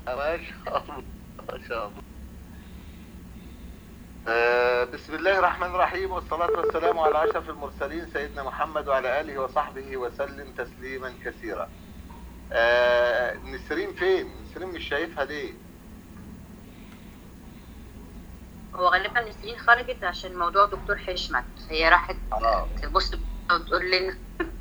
ما شاء الله ما شاء الله آه، بسم الله الرحمن الرحيم والصلاة والسلام على أشرف المرسلين سيدنا محمد وعلى آله وصحبه وسلم تسليما كثيرا آه، نسرين فين؟ نسرين مش شايفها ليه؟ هو غالبا نسرين خرجت عشان موضوع دكتور حشمت هي راحت اه تبص وتقول لنا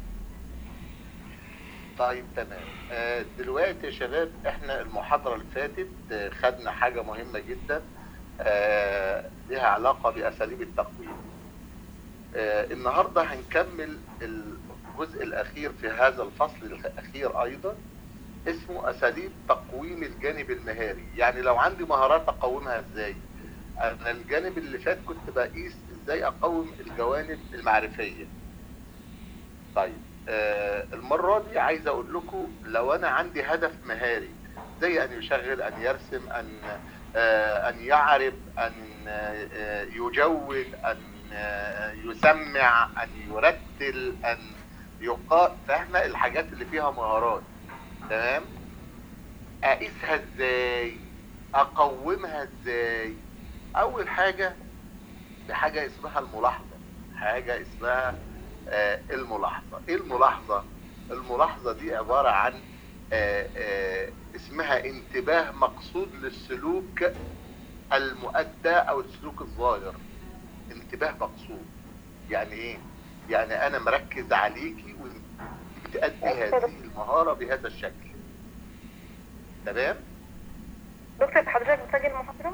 طيب تمام آه، دلوقتي يا شباب احنا المحاضرة اللي فاتت آه، خدنا حاجة مهمة جدا آه، لها علاقة بأساليب التقويم آه، النهاردة هنكمل الجزء الأخير في هذا الفصل الأخير أيضا اسمه أساليب تقويم الجانب المهاري يعني لو عندي مهارات أقومها إزاي أنا الجانب اللي فات كنت بقيس إزاي أقوم الجوانب المعرفية طيب آه المرة دي عايز أقول لكم لو أنا عندي هدف مهاري زي أن يشغل أن يرسم أن آه أن يعرب أن آه يجود أن آه يسمع أن يرتل أن يقا فاهمة الحاجات اللي فيها مهارات تمام أقيسها إزاي أقومها إزاي أول حاجة بحاجة اسمها الملاحظة حاجة اسمها آه، الملاحظة ايه الملاحظة الملاحظة دي عبارة عن آه، آه، اسمها انتباه مقصود للسلوك المؤدى او السلوك الظاهر انتباه مقصود يعني ايه يعني انا مركز عليكي وبتأدي هذه المهارة بهذا الشكل تمام دكتور حضرتك بتسجل المحاضرة؟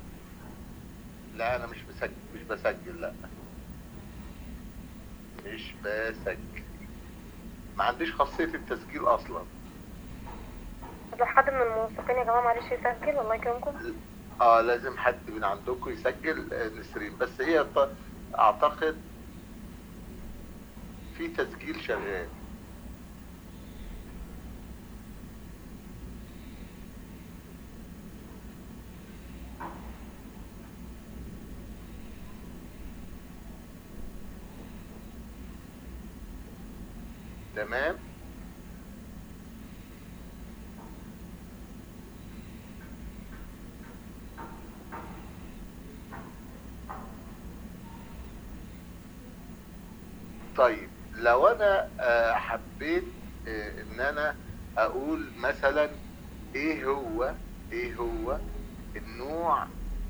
لا انا مش بسجل مش بسجل لا مش بسجل ما عنديش خاصية التسجيل اصلا طب حد من الموثقين يا جماعة معلش يسجل الله يكرمكم اه لازم حد من عندكم يسجل آه، نسرين بس هي ط- اعتقد في تسجيل شغال تمام طيب لو انا آه، حبيت آه، ان انا اقول مثلا ايه هو ايه هو النوع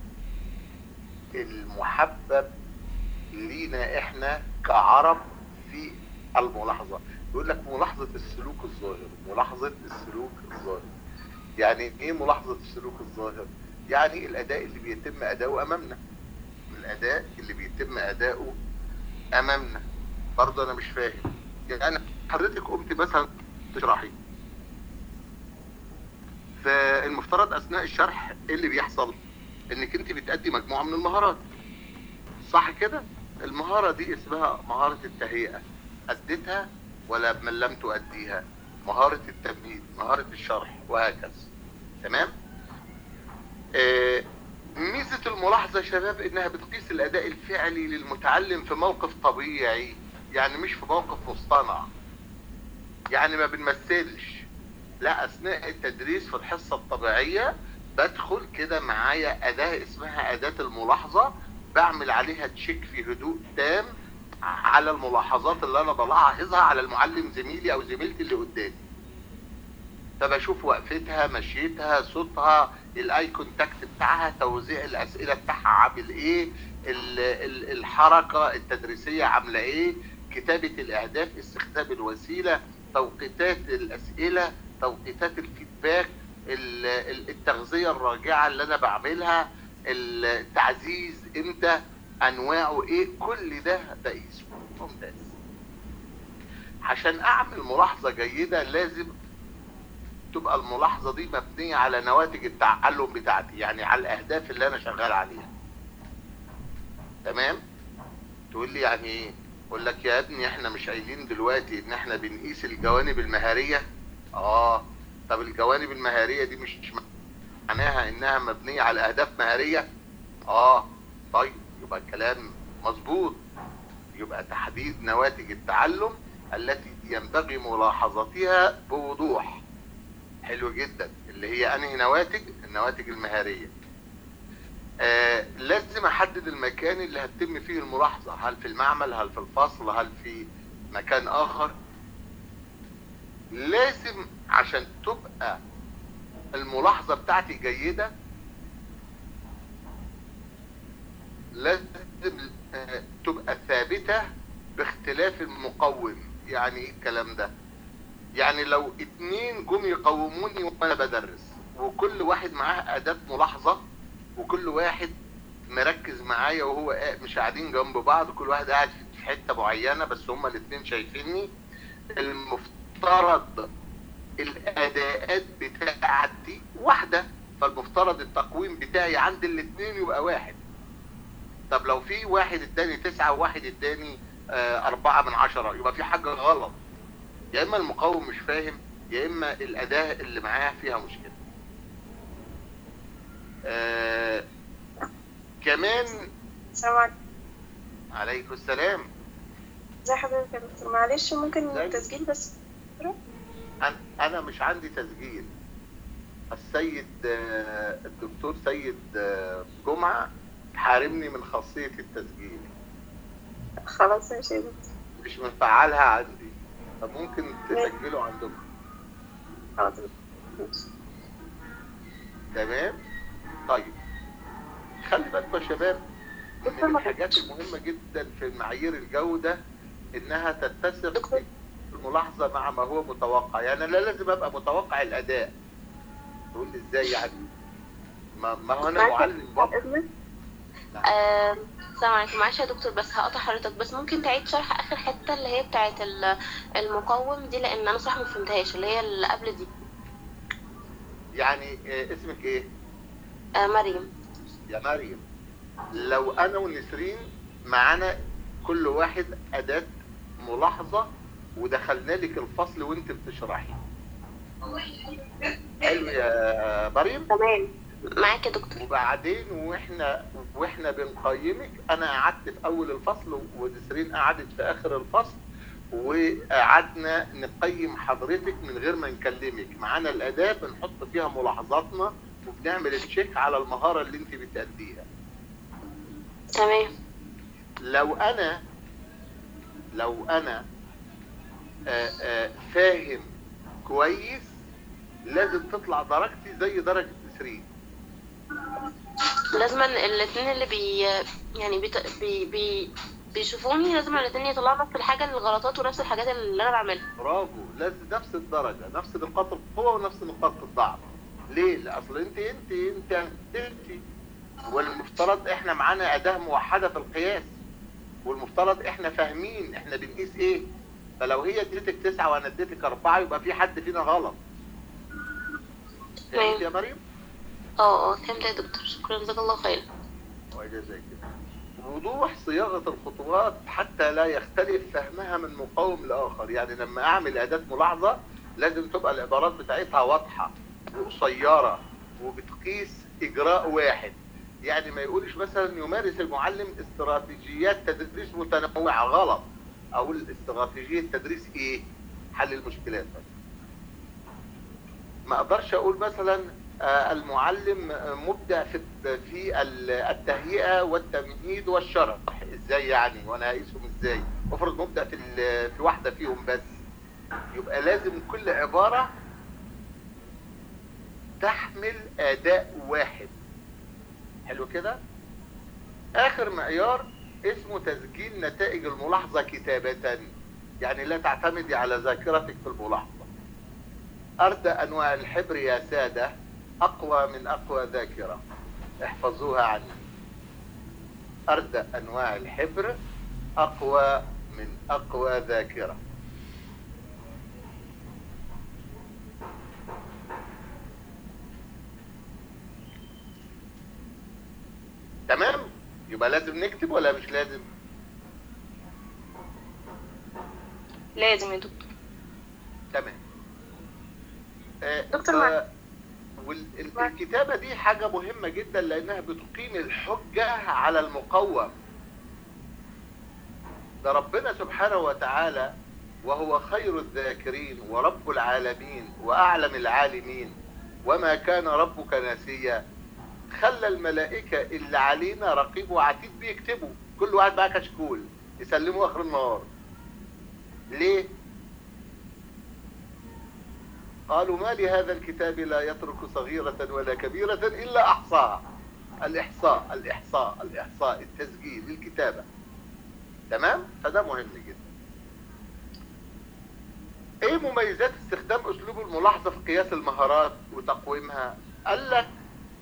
المحبب لينا احنا كعرب في الملاحظة يقول لك ملاحظة السلوك الظاهر ملاحظة السلوك الظاهر يعني ايه ملاحظة السلوك الظاهر يعني الاداء اللي بيتم اداؤه امامنا الاداء اللي بيتم اداؤه امامنا برضه انا مش فاهم يعني انا حضرتك قمت مثلا تشرحي فالمفترض اثناء الشرح ايه اللي بيحصل انك انت بتأدي مجموعة من المهارات صح كده المهارة دي اسمها مهارة التهيئة أديتها ولا من لم تؤديها مهارة التمهيد مهارة الشرح وهكذا تمام آه ميزة الملاحظة يا شباب انها بتقيس الاداء الفعلي للمتعلم في موقف طبيعي يعني مش في موقف مصطنع يعني ما بنمثلش لا اثناء التدريس في الحصة الطبيعية بدخل كده معايا اداة اسمها اداة الملاحظة بعمل عليها تشيك في هدوء تام على الملاحظات اللي انا بلاحظها على المعلم زميلي او زميلتي اللي قدامي فبشوف وقفتها مشيتها صوتها الاي كونتاكت بتاعها توزيع الاسئله بتاعها عامل ايه ال- ال- الحركه التدريسيه عامله ايه كتابه الاهداف استخدام الوسيله توقيتات الاسئله توقيتات الفيدباك ال- ال- التغذيه الراجعه اللي انا بعملها التعزيز امتى انواعه ايه كل ده بقيسه ممتاز عشان اعمل ملاحظه جيده لازم تبقى الملاحظه دي مبنيه على نواتج التعلم بتاعتي يعني على الاهداف اللي انا شغال عليها تمام تقول لي يعني ايه اقول لك يا ابني احنا مش قايلين دلوقتي ان احنا بنقيس الجوانب المهاريه اه طب الجوانب المهاريه دي مش معناها انها مبنيه على اهداف مهاريه اه طيب يبقى الكلام مظبوط يبقى تحديد نواتج التعلم التي ينبغي ملاحظتها بوضوح حلو جدا اللي هي انهي نواتج النواتج المهاريه آه لازم احدد المكان اللي هتتم فيه الملاحظه هل في المعمل هل في الفصل هل في مكان اخر لازم عشان تبقى الملاحظه بتاعتي جيده لازم آه، تبقى ثابته باختلاف المقوم يعني ايه الكلام ده يعني لو اتنين جم يقوموني وانا بدرس وكل واحد معاه اداة ملاحظة وكل واحد مركز معايا وهو قاعد مش قاعدين جنب بعض كل واحد قاعد في حتة معينة بس هما الاتنين شايفيني المفترض الاداءات بتاعتي واحدة فالمفترض التقويم بتاعي عند الاتنين يبقى واحد طب لو في واحد اداني تسعة وواحد اداني آه، أربعة من عشرة يبقى في حاجة غلط يا اما المقاوم مش فاهم يا اما الاداه اللي معاه فيها مشكله آه كمان السلام عليكم عليكم السلام ازي حضرتك يا دكتور معلش ممكن ازيك؟ تسجيل بس أنا- انا مش عندي تسجيل السيد آه، الدكتور سيد آه، جمعه حارمني من خاصيه التسجيل خلاص ماشي يا دكتور مش مفعلها عندي فممكن تسجلوا عندكم حاضر ماشي. تمام طيب خلي بالكم يا شباب دكتور من ما الحاجات المهمة جدا في معايير الجودة انها تتسق دكتور. في الملاحظة مع ما هو متوقع يعني لا لازم ابقى متوقع الاداء تقول لي ازاي يعني ما, ما هو انا معاك معلم بعد برضه اذنك آه، السلام عليكم معلش يا دكتور بس هقطع حضرتك بس ممكن تعيد شرح اخر حته اللي هي بتاعه ال- المقوم دي لان انا صراحه ما فهمتهاش اللي هي اللي قبل دي يعني آه، اسمك ايه آه مريم يا مريم لو انا ونسرين معانا كل واحد اداة ملاحظة ودخلنا لك الفصل وانت بتشرحي حلو يا مريم تمام معاك يا دكتور وبعدين واحنا واحنا بنقيمك انا قعدت في اول الفصل ونسرين قعدت في اخر الفصل وقعدنا نقيم حضرتك من غير ما نكلمك معانا الاداه بنحط فيها ملاحظاتنا وبنعمل تشيك على المهاره اللي انت بتأديها تمام لو انا لو انا آه، آه، فاهم كويس لازم تطلع درجتي زي درجه نسرين لازم الاثنين اللي بي يعني بيت... بي... بي... بيشوفوني لازم الاثنين يطلعوا نفس الحاجه الغلطات ونفس الحاجات اللي انا بعملها برافو لازم نفس الدرجه نفس نقاط القوه ونفس نقاط الضعف ليه؟ لأ، اصل انت انت انت انت والمفترض احنا معانا اداه موحده في القياس والمفترض احنا فاهمين احنا بنقيس ايه فلو هي اديتك تسعه وانا اديتك اربعه يبقى في حد فينا غلط فهمت يا مريم؟ اه اه فهمت يا دكتور شكرا جزاك الله خير وإلى زي كده وضوح صياغة الخطوات حتى لا يختلف فهمها من مقاوم لآخر يعني لما أعمل أداة ملاحظة لازم تبقى العبارات بتاعتها واضحة وقصيرة وبتقيس إجراء واحد يعني ما يقولش مثلا يمارس المعلم استراتيجيات تدريس متنوعة غلط أقول استراتيجية تدريس إيه؟ حل المشكلات ما اقدرش اقول مثلا آه، المعلم آه، مبدع في في ال- التهيئه والتمهيد والشرح ازاي يعني وانا هقيسهم ازاي افرض مبدع في ال- في واحده فيهم بس يبقى لازم كل عباره تحمل اداء واحد حلو كده اخر معيار اسمه تسجيل نتائج الملاحظه كتابه يعني لا تعتمدي على ذاكرتك في الملاحظه أردى أنواع الحبر يا سادة أقوى من أقوى ذاكرة احفظوها عني أردى أنواع الحبر أقوى من أقوى ذاكرة تمام يبقى لازم نكتب ولا مش لازم لازم يا دكتور تمام آه، دكتور آه، معك. وال- معك. الكتابة دي حاجة مهمة جدا لأنها بتقيم الحجة على المقوم ده ربنا سبحانه وتعالى وهو خير الذاكرين ورب العالمين وأعلم العالمين وما كان ربك ناسيا خلى الملائكة اللي علينا رقيب وعتيد بيكتبوا كل واحد معاه كشكول يسلموا آخر النهار ليه؟ قالوا ما لهذا الكتاب لا يترك صغيرة ولا كبيرة إلا أحصاها الإحصاء الإحصاء الإحصاء التسجيل الكتابة تمام؟ فده مهم جدا ايه مميزات استخدام اسلوب الملاحظة في قياس المهارات وتقويمها قال لك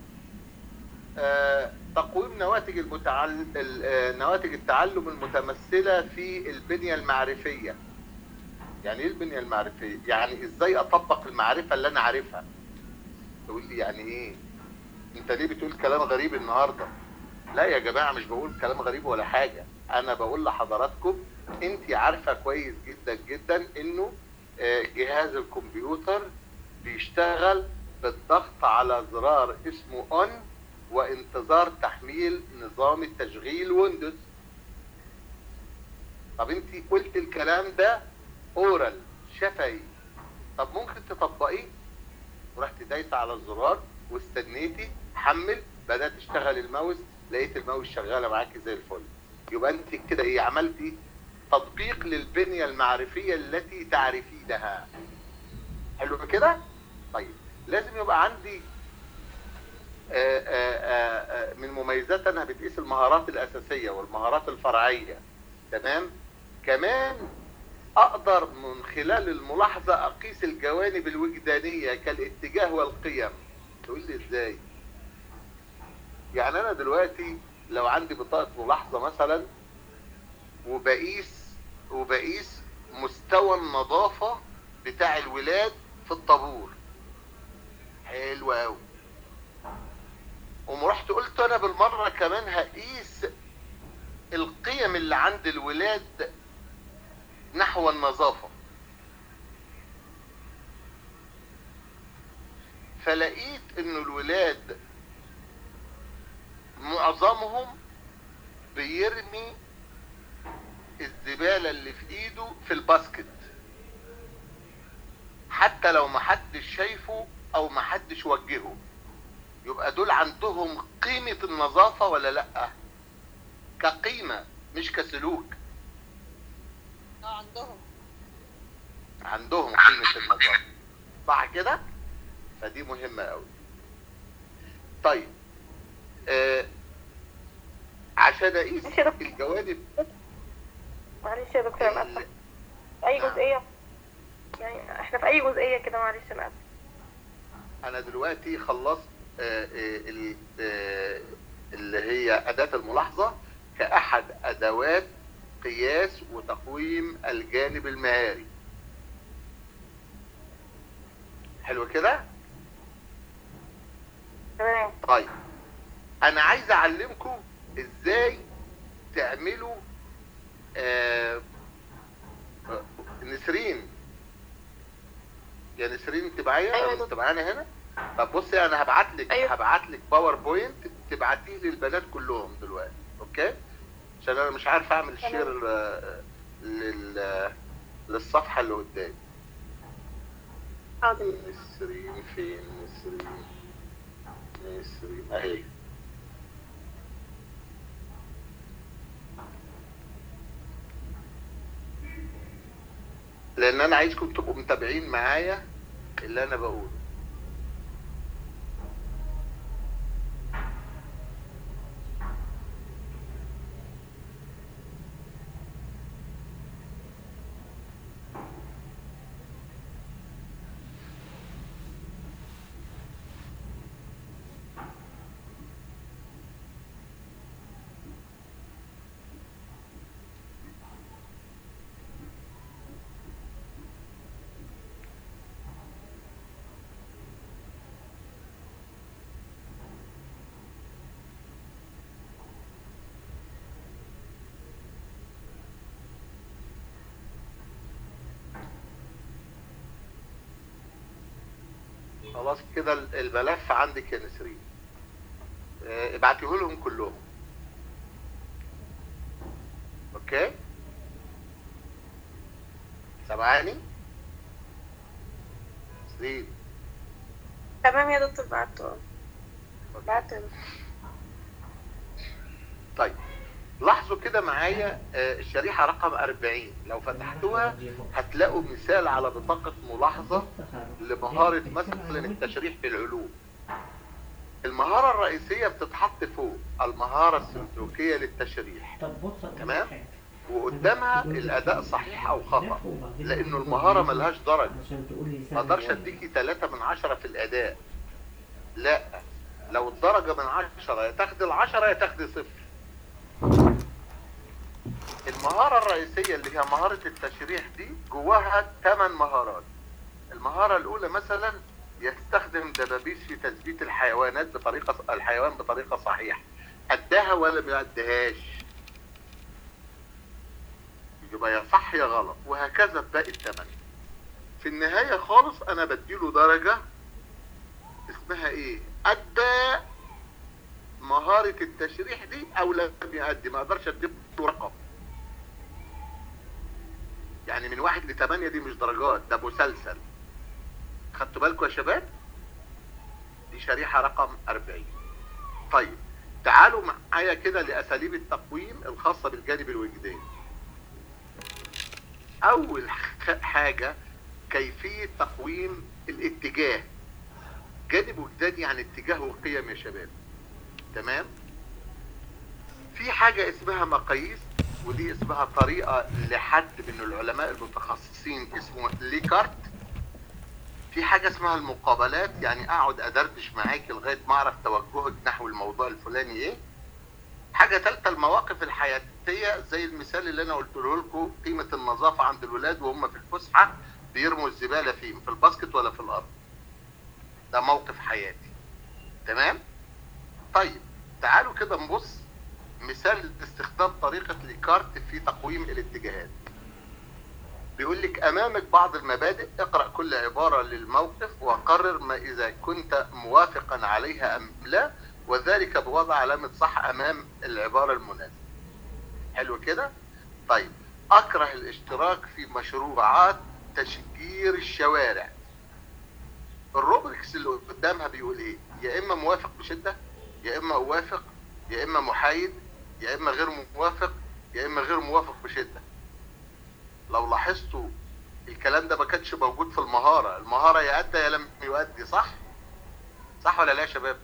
آه تقويم نواتج المتعلم آه نواتج التعلم المتمثلة في البنية المعرفية يعني ايه البنية المعرفية يعني ازاي اطبق المعرفة اللي انا عارفها تقول لي يعني ايه انت ليه بتقول كلام غريب النهاردة لا يا جماعة مش بقول كلام غريب ولا حاجة انا بقول لحضراتكم انت عارفة كويس جدا جدا انه جهاز الكمبيوتر بيشتغل بالضغط على زرار اسمه اون وانتظار تحميل نظام التشغيل ويندوز طب انت قلت الكلام ده اورال شفهي طب ممكن تطبقيه ورحت دايسه على الزرار واستنيتي حمل بدات تشتغل الماوس لقيت الماوس شغاله معاكي زي الفل يبقى انت كده ايه عملتي تطبيق للبنية المعرفية التي تعرفينها حلو كده طيب لازم يبقى عندي آآ آآ من مميزات انها بتقيس المهارات الاساسية والمهارات الفرعية تمام كمان اقدر من خلال الملاحظة اقيس الجوانب الوجدانية كالاتجاه والقيم تقول لي ازاي يعني انا دلوقتي لو عندي بطاقة ملاحظة مثلا وبقيس وبقيس مستوى النظافة بتاع الولاد في الطابور حلو قوي رحت قلت انا بالمرة كمان هقيس القيم اللي عند الولاد نحو النظافة فلقيت ان الولاد معظمهم بيرمي الزبالة اللي في ايده في الباسكت حتى لو محدش شايفه او محدش وجهه يبقى دول عندهم قيمة النظافة ولا لأ كقيمة مش كسلوك اه عندهم عندهم قيمة النظافة صح كده فدي مهمة قوي طيب آه عشان اقيس ماشي يا دكتور. الجوانب معلش يا دكتور انا اسفه اي نعم. جزئيه يعني احنا في اي جزئيه كده معلش انا اسفه انا دلوقتي خلصت آه، آه، ال- آه، اللي هي اداة الملاحظة كاحد ادوات قياس وتقويم الجانب المهاري حلو كده تمام طيب انا عايز اعلمكم ازاي تعملوا آه آه، نسرين يا نسرين انت معايا أيوة يا أنا دكتور. انت معانا هنا طب بصي انا هبعت لك أيوة. هبعت لك باوربوينت تبعتيه للبنات كلهم دلوقتي اوكي عشان انا مش عارف اعمل تمام. شير آه، لل للصفحه اللي قدامي حاضر نسرين فين نسرين نسرين اهي لان انا عايزكم تبقوا متابعين معايا اللي انا بقوله خلاص كده ال- الملف عندك يا نسرين آه، ابعتيه لهم كلهم اوكي سامعاني سليم تمام يا دكتور بعته بعته طيب لاحظوا كده معايا آه، الشريحة رقم 40 لو فتحتوها هتلاقوا مثال على بطاقة ملاحظة لمهارة مثلا التشريح في العلوم المهارة الرئيسية بتتحط فوق المهارة السلوكية للتشريح طب بص أقول لك تمام. حاجة. وقدامها الأداء صحيح أو خطأ لأنه المهارة ملهاش درجة عشان تقول لي ما اقدرش اديكي 3 من 10 في الاداء لا لو الدرجه من 10 يا تاخدي العشرة يا تاخدي صفر المهارة الرئيسية اللي هي مهارة التشريح دي جواها 8 مهارات المهارة الأولى مثلا يستخدم دبابيس في تثبيت الحيوانات بطريقة الحيوان بطريقة صحيحة أداها ولا ما أداهاش يبقى يا صح يا غلط وهكذا باقي الثمن في النهاية خالص أنا بديله درجة اسمها إيه؟ أدى مهارة التشريح دي أو لم يأدي ما أقدرش أديله رقم يعني من واحد لثمانية دي مش درجات ده مسلسل خدتوا بالكم يا شباب؟ دي شريحة رقم 40 طيب تعالوا معايا كده لأساليب التقويم الخاصة بالجانب الوجداني أول ح- حاجة كيفية تقويم الاتجاه جانب وجداني عن اتجاه وقيم يا شباب تمام في حاجة اسمها مقاييس ودي اسمها طريقة لحد من العلماء المتخصصين اسمه ليكارت في حاجة اسمها المقابلات يعني اقعد ادردش معاك لغاية ما اعرف توجهك نحو الموضوع الفلاني ايه حاجة ثالثة المواقف الحياتية زي المثال اللي انا قلته لكم قيمة النظافة عند الولاد وهم في الفسحة بيرموا الزبالة فين في الباسكت ولا في الارض ده موقف حياتي تمام طيب تعالوا كده نبص مثال استخدام طريقة ليكارت في تقويم الاتجاهات بيقول لك امامك بعض المبادئ اقرأ كل عبارة للموقف وقرر ما اذا كنت موافقا عليها ام لا وذلك بوضع علامة صح امام العبارة المناسبة حلو كده طيب اكره الاشتراك في مشروعات تشجير الشوارع الروبريكس اللي قدامها بيقول ايه يا اما موافق بشدة يا اما اوافق يا اما محايد يا اما غير موافق يا اما غير موافق بشدة لو لاحظتوا الكلام ده ما كانش موجود في المهارة المهارة يا ادى يا لم يؤدي صح صح ولا لا يا شباب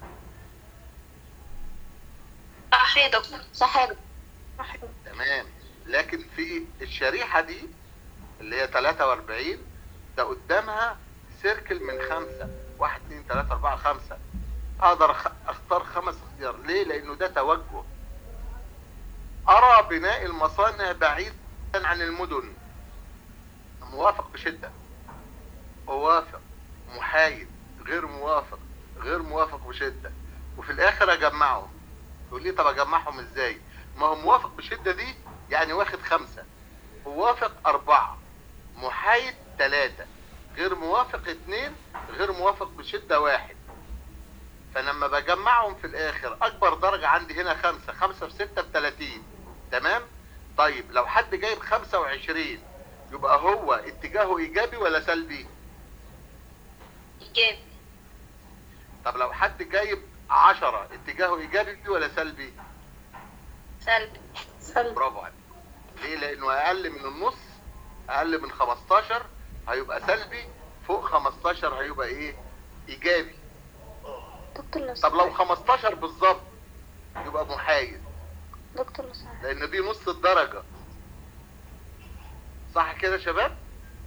صح يا دكتور صح يا دكتور تمام لكن في الشريحة دي اللي هي 43 ده قدامها سيركل من خمسة واحد اتنين تلاتة أربعة خمسة أقدر أخ- أختار خمس اختيار ليه؟ لأنه ده توجه أرى بناء المصانع بعيدا عن المدن موافق بشدة أوافق محايد غير موافق غير موافق بشدة وفي الآخر أجمعهم يقول لي طب أجمعهم إزاي؟ ما هو موافق بشدة دي يعني واخد خمسة موافق أربعة محايد ثلاثة غير موافق اتنين غير موافق بشدة واحد فلما بجمعهم في الآخر أكبر درجة عندي هنا خمسة خمسة في ستة بتلاتين تمام طيب لو حد جايب خمسة وعشرين يبقى هو اتجاهه إيجابي ولا سلبي إيجابي طب لو حد جايب عشرة اتجاهه إيجابي ولا سلبي سلبي سلبي برافو عليك ليه لانه اقل من النص اقل من 15 هيبقى سلبي فوق 15 هيبقى ايه ايجابي دكتور لو طب لو 15 بالظبط يبقى محايد دكتور لو سمحت لان دي نص الدرجه صح كده يا شباب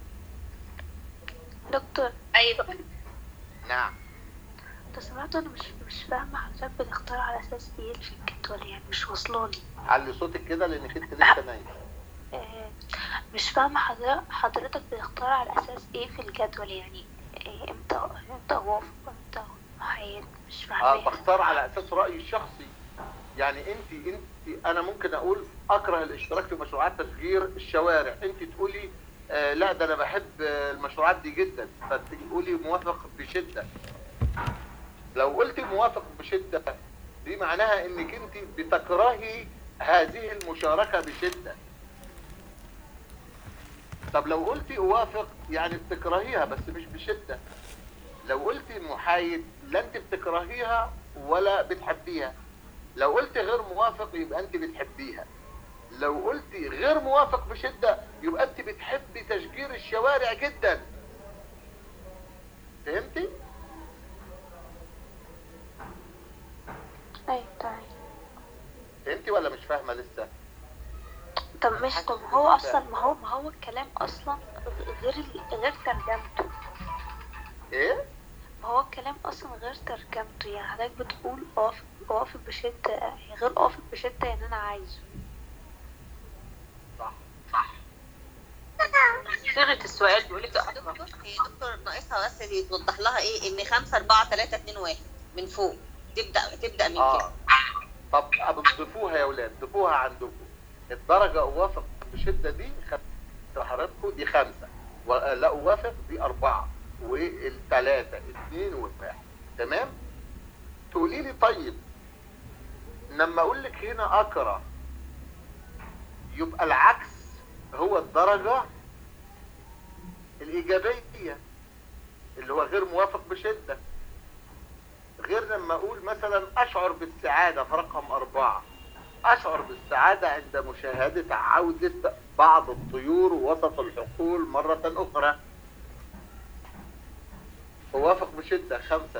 دكتور ايوه نعم لو سمحت انا مش مش فاهمه حضرتك بتختار على اساس ايه في الجدول يعني مش واصلالي علي صوتك كده لانك انت لسه نايمه آه، مش فاهمه حضرتك حضرتك بتختار على اساس ايه في الجدول يعني إيه امتى امتى اوافق امتى محايد مش فاهمه اه يعني. بختار على اساس رايي الشخصي يعني انت انت انا ممكن اقول اكره الاشتراك في مشروعات تشجير الشوارع انت تقولي آه لا ده انا بحب آه المشروعات دي جدا فتقولي موافق بشده لو قلت موافق بشده دي معناها انك انت بتكرهي هذه المشاركه بشده طب لو قلتي اوافق يعني بتكرهيها بس مش بشده لو قلتي محايد لا انت بتكرهيها ولا بتحبيها لو قلتي غير موافق يبقى انت بتحبيها لو قلتي غير موافق بشده يبقى انت بتحبي تشجير الشوارع جدا فهمتي ايوه تمام فهمتي ولا مش فاهمه لسه طب ماشي طب هو اصلا ما هو ما هو الكلام اصلا غير ال- غير ترجمته ايه ما هو الكلام اصلا غير ترجمته يعني حضرتك بتقول اوافق اوافق بشدة يعني غير اوافق بشدة يعني انا عايزه صح صيغة السؤال بيقول لك دكتور هي دكتور ناقصها بس يتوضح لها ايه ان 5 4 3 2 1 من فوق تبدا تبدا من كده اه طب ضيفوها يا ولاد ضيفوها عندكم الدرجة أوافق بشدة دي خ- حضراتكم دي خمسة ولا أوافق دي أربعة والتلاتة اتنين وواحد تمام تقولي لي طيب لما أقول لك هنا أكره يبقى العكس هو الدرجة الإيجابية اللي هو غير موافق بشدة غير لما اقول مثلا اشعر بالسعاده في رقم اربعه اشعر بالسعاده عند مشاهده عوده بعض الطيور وسط الحقول مره اخرى اوافق بشده خمسه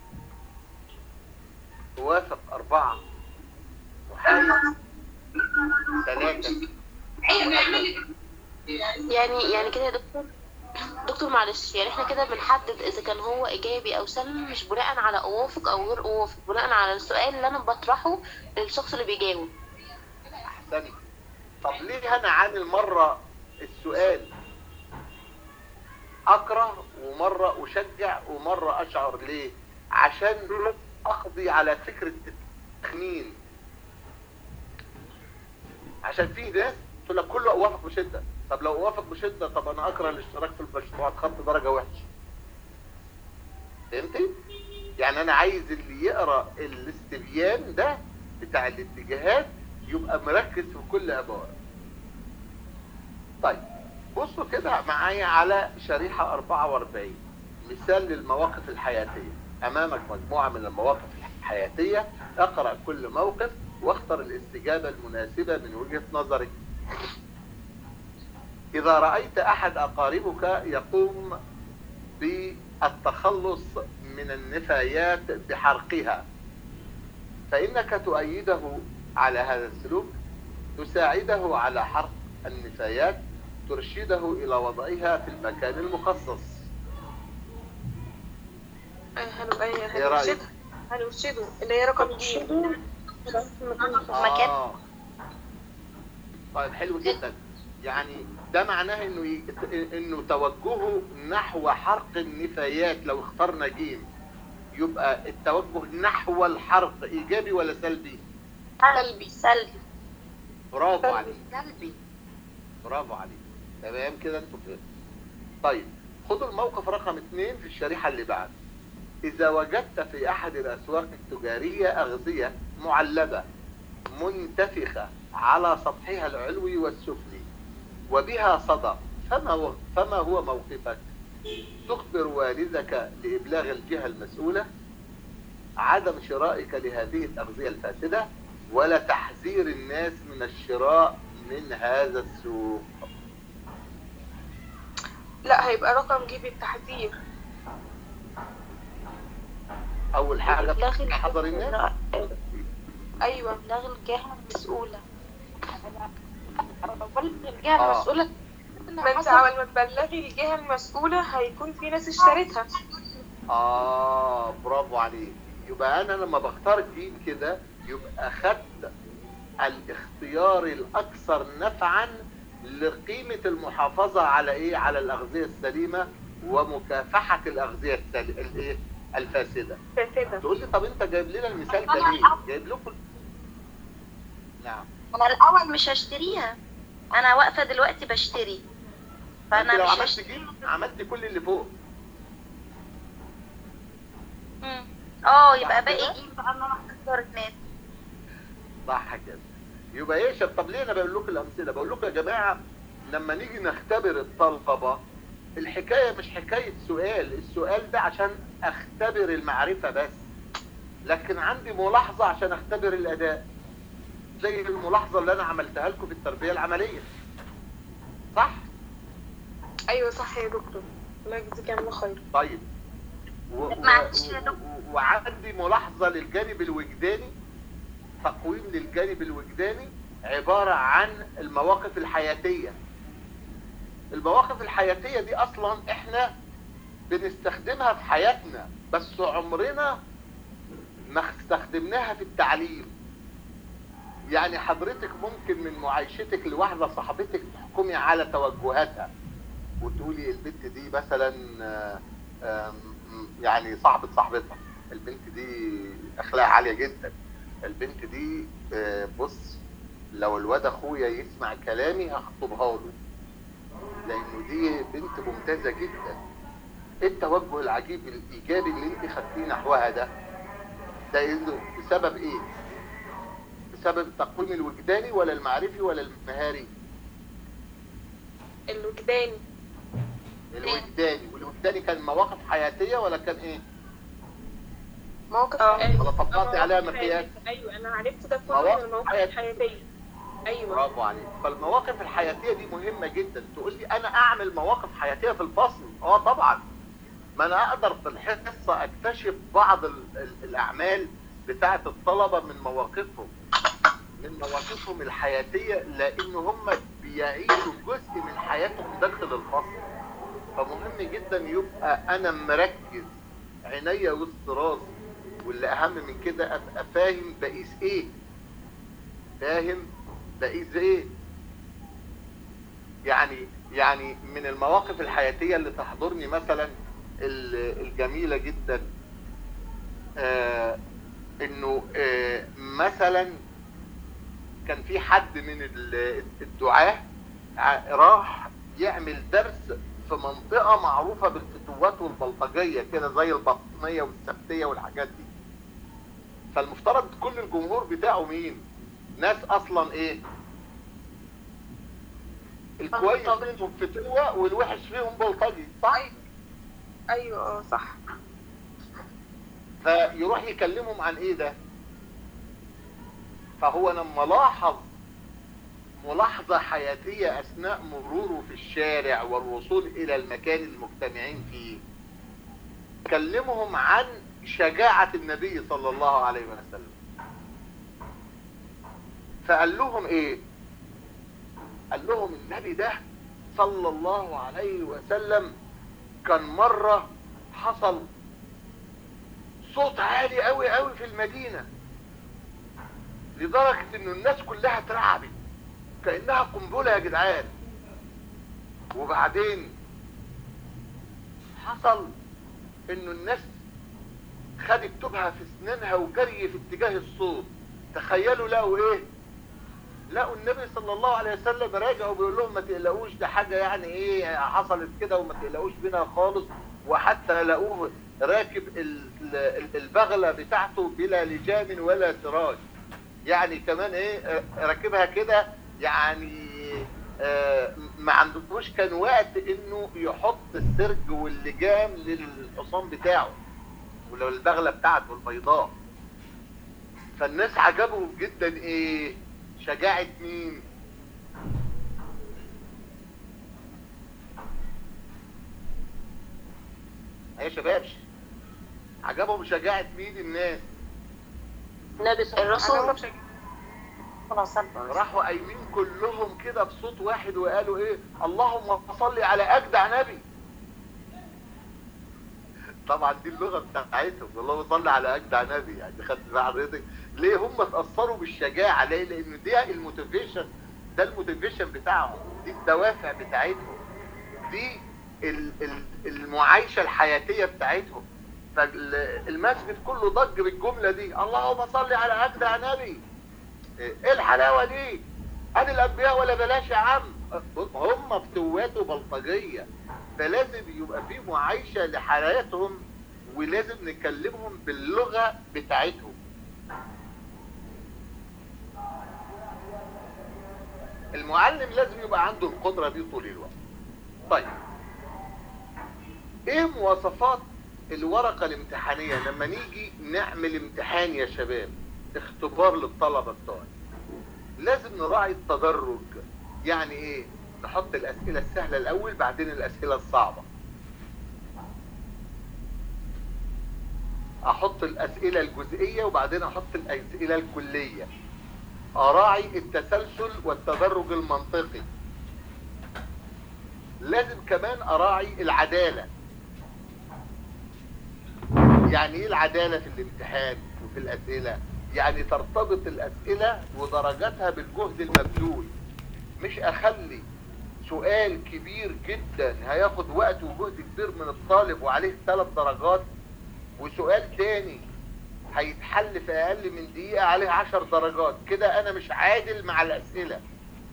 اوافق اربعه محايد ثلاثه يعني يعني كده يا دكتور دكتور معلش يعني احنا كده بنحدد اذا كان هو ايجابي او سلبي مش بناء على اوافق او غير اوافق بناء على السؤال اللي انا بطرحه للشخص اللي بيجاوب احسنت طب ليه انا عامل مره السؤال اكره ومره اشجع ومره اشعر ليه عشان اقضي على فكره التخمين عشان في ناس تقول لك كله اوافق بشده طب لو اوافق بشده طب انا اكره الاشتراك في المشروعات خط درجه وحش فهمتي يعني انا عايز اللي يقرا الاستبيان ده بتاع الاتجاهات يبقى مركز في كل ابواب طيب بصوا كده معايا على شريحة 44 مثال للمواقف الحياتية أمامك مجموعة من المواقف الحياتية اقرأ كل موقف واختر الاستجابة المناسبة من وجهة نظرك إذا رأيت أحد أقاربك يقوم بالتخلص من النفايات بحرقها فإنك تؤيده على هذا السلوك تساعده على حرق النفايات ترشده إلى وضعها في المكان المخصص هنبقى إيه رأيك؟ هنرشدها هنرشده اللي هي رقم جي مكان. آه. طيب حلو جدا يعني ده معناه انه ي... انه توجهه نحو حرق النفايات لو اخترنا جيم يبقى التوجه نحو الحرق ايجابي ولا سلبي؟ سلبي سلبي برافو عليك سلبي برافو عليك تمام كده انتوا فهمتوا طيب خدوا الموقف رقم اثنين في الشريحة اللي بعد إذا وجدت في أحد الأسواق التجارية أغذية معلبة منتفخة على سطحها العلوي والسفلي وبها صدى فما هو, فما هو موقفك؟ تخبر والدك لإبلاغ الجهة المسؤولة عدم شرائك لهذه الأغذية الفاسدة ولا تحذير الناس من الشراء من هذا السوق لا هيبقى رقم جي بالتحذير أول حاجة إبلاغ حضر الناس ايوه إبلاغ الجهة المسؤولة بلغ الجهة آه. المسؤولة ما انت اول ما تبلغي الجهه المسؤوله هيكون في ناس اشترتها آه برافو عليك يبقى أنا لما بختار الجيم كده يبقى خدت الاختيار الأكثر نفعا لقيمة المحافظة على إيه؟ على الأغذية السليمة ومكافحة الأغذية السل... الإيه؟ الفاسدة. فاسده تقول لي طب أنت جايب لنا المثال ده ليه؟ جايب لكم نعم انا الاول مش هشتريها انا واقفه دلوقتي بشتري أنت فانا لو مش عملت هشتري جيم عملت كل اللي فوق. مم. اه صح يبقى كده؟ باقي جيم بقى ان انا اختار الناس صح كده يبقى ايه شب طب ليه انا بقول لكم الامثله بقول لكم يا جماعه لما نيجي نختبر الطلبة الحكاية مش حكاية سؤال السؤال ده عشان اختبر المعرفة بس لكن عندي ملاحظة عشان اختبر الاداء زي الملاحظة اللي انا عملتها لكم في التربية العملية صح؟ ايوه صح يا دكتور الله يجزيك عنه خير طيب و... و... معلش يا و... دكتور. و... وعندي ملاحظة للجانب الوجداني تقويم للجانب الوجداني عبارة عن المواقف الحياتية المواقف الحياتية دي أصلا إحنا بنستخدمها في حياتنا بس عمرنا ما استخدمناها في التعليم يعني حضرتك ممكن من معايشتك لواحدة صاحبتك تحكمي على توجهاتها وتقولي البنت دي مثلا آه، آم، يعني صاحبة صاحبتها البنت دي اخلاقها عالية جدا البنت دي آه، بص لو الواد اخويا يسمع كلامي هخطبها له لانه دي بنت ممتازة جدا ايه التوجه العجيب الايجابي اللي انت خدتيه نحوها ده ده إيه- بسبب ايه بسبب التقويم الوجداني ولا المعرفي ولا المهاري الوجداني الوجداني والوجداني كان مواقف حياتية ولا كان ايه موقف اه. حياتي. ولا طبقتي اه، عليها مواقف مقياس حياتية. ايوه انا عرفت ده كله مواقف من المواقف حياتية. الحياتيه ايوه برافو عليك فالمواقف الحياتيه دي مهمه جدا تقول لي انا اعمل مواقف حياتيه في الفصل اه طبعا ما انا اقدر في الحصه اكتشف بعض ال ال الاعمال بتاعه الطلبه من مواقفهم من مواقفهم الحياتيه لان هم بيعيشوا جزء من حياتهم داخل الفصل فمهم جدا يبقى انا مركز عينيا وسط راسي واللي اهم من كده ابقى فاهم بقيس ايه فاهم بقيس ايه يعني يعني من المواقف الحياتيه اللي تحضرني مثلا ال- الجميله جدا آه انه آه مثلا كان في حد من ال- الدعاه ع- راح يعمل درس في منطقه معروفه بالفتوات والبلطجيه كده زي البطنيه والسبتيه والحاجات دي فالمفترض كل الجمهور بتاعه مين ناس اصلا ايه الكويس بلطجي. منهم فتوة والوحش فيهم بلطجي صح ايوه اه صح فيروح يكلمهم عن ايه ده فهو لما لاحظ ملاحظة حياتية أثناء مروره في الشارع والوصول إلى المكان المجتمعين فيه كلمهم عن شجاعة النبي صلى الله عليه وسلم فقال لهم إيه قال لهم النبي ده صلى الله عليه وسلم كان مرة حصل صوت عالي قوي قوي في المدينة لدرجة انه الناس كلها اترعبت كأنها قنبلة يا جدعان وبعدين حصل انه الناس خدت تبها في سنانها وجري في اتجاه الصوت تخيلوا لقوا ايه لقوا النبي صلى الله عليه وسلم راجع وبيقول لهم ما تقلقوش ده حاجة يعني ايه حصلت كده وما تقلقوش منها خالص وحتى لقوه راكب ال- ال- البغلة بتاعته بلا لجام ولا سراج يعني كمان ايه راكبها كده يعني آه، ما عندهوش كان وقت انه يحط السرج واللجام للحصان بتاعه ولو البغلة بتاعته البيضاء فالناس عجبهم جدا ايه شجاعة مين يا شباب عجبهم شجاعة مين الناس النبي صلى الرسول خلاص راحوا قايمين كلهم كده بصوت واحد وقالوا ايه اللهم صل على اجدع نبي طبعا دي اللغه بتاعتهم اللهم صل على اجدع نبي يعني خدت بقى حضرتك ليه هم اتاثروا بالشجاعه ليه لان دي الموتيفيشن ده الموتيفيشن بتاعهم دي الدوافع بتاعتهم دي ال- ال- المعايشه الحياتيه بتاعتهم فالمسجد كله ضج بالجمله دي اللهم صل على اجدع نبي ايه الحلاوه دي ادي الانبياء ولا بلاش يا عم هم فتوات وبلطجيه فلازم يبقى في معايشه لحياتهم ولازم نكلمهم باللغه بتاعتهم المعلم لازم يبقى عنده القدرة دي طول الوقت طيب ايه مواصفات الورقة الامتحانية لما نيجي نعمل امتحان يا شباب اختبار للطلبة بتوعنا لازم نراعي التدرج يعني ايه نحط الاسئلة السهلة الاول بعدين الاسئلة الصعبة احط الاسئلة الجزئية وبعدين احط الاسئلة الكلية اراعي التسلسل والتدرج المنطقي لازم كمان اراعي العدالة يعني ايه العدالة في الامتحان وفي الاسئلة يعني ترتبط الاسئلة ودرجاتها بالجهد المبذول مش اخلي سؤال كبير جدا هياخد وقت وجهد كبير من الطالب وعليه ثلاث درجات وسؤال تاني هيتحل في اقل من دقيقة عليه عشر درجات كده انا مش عادل مع الاسئلة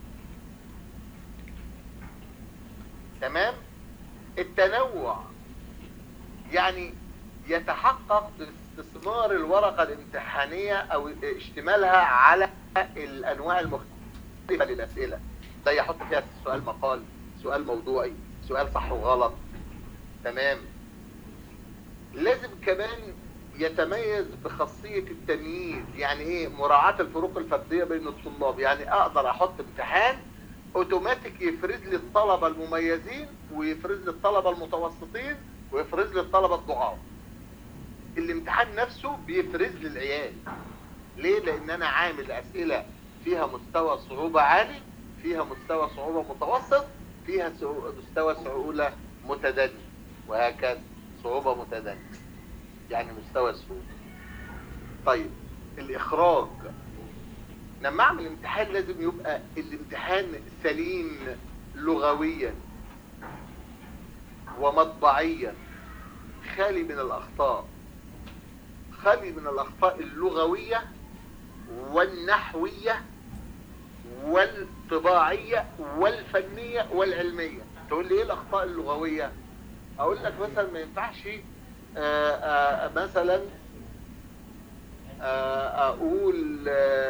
تمام التنوع يعني يتحقق باستثمار الورقة الامتحانية او اشتمالها على الانواع المختلفة للاسئلة زي احط فيها سؤال مقال سؤال موضوعي سؤال صح وغلط تمام لازم كمان يتميز بخاصية التمييز يعني ايه مراعاة الفروق الفردية بين الطلاب يعني اقدر احط امتحان اوتوماتيك يفرز لي الطلبة المميزين ويفرز لي الطلبة المتوسطين ويفرز لي الطلبة الضعاف الامتحان نفسه بيفرز لي العيال ليه لان انا عامل اسئلة فيها مستوى صعوبة عالي فيها مستوى صعوبة متوسط فيها مستوى صعوبة متدني وهكذا صعوبة متدنية يعني مستوى السهولة طيب الإخراج لما أعمل امتحان لازم يبقى الامتحان سليم لغويا ومطبعيا خالي من الأخطاء خالي من الأخطاء اللغوية والنحوية والطباعية والفنية والعلمية تقول لي ايه الأخطاء اللغوية اقول لك مثلا ما ينفعش آآ آآ مثلا آآ اقول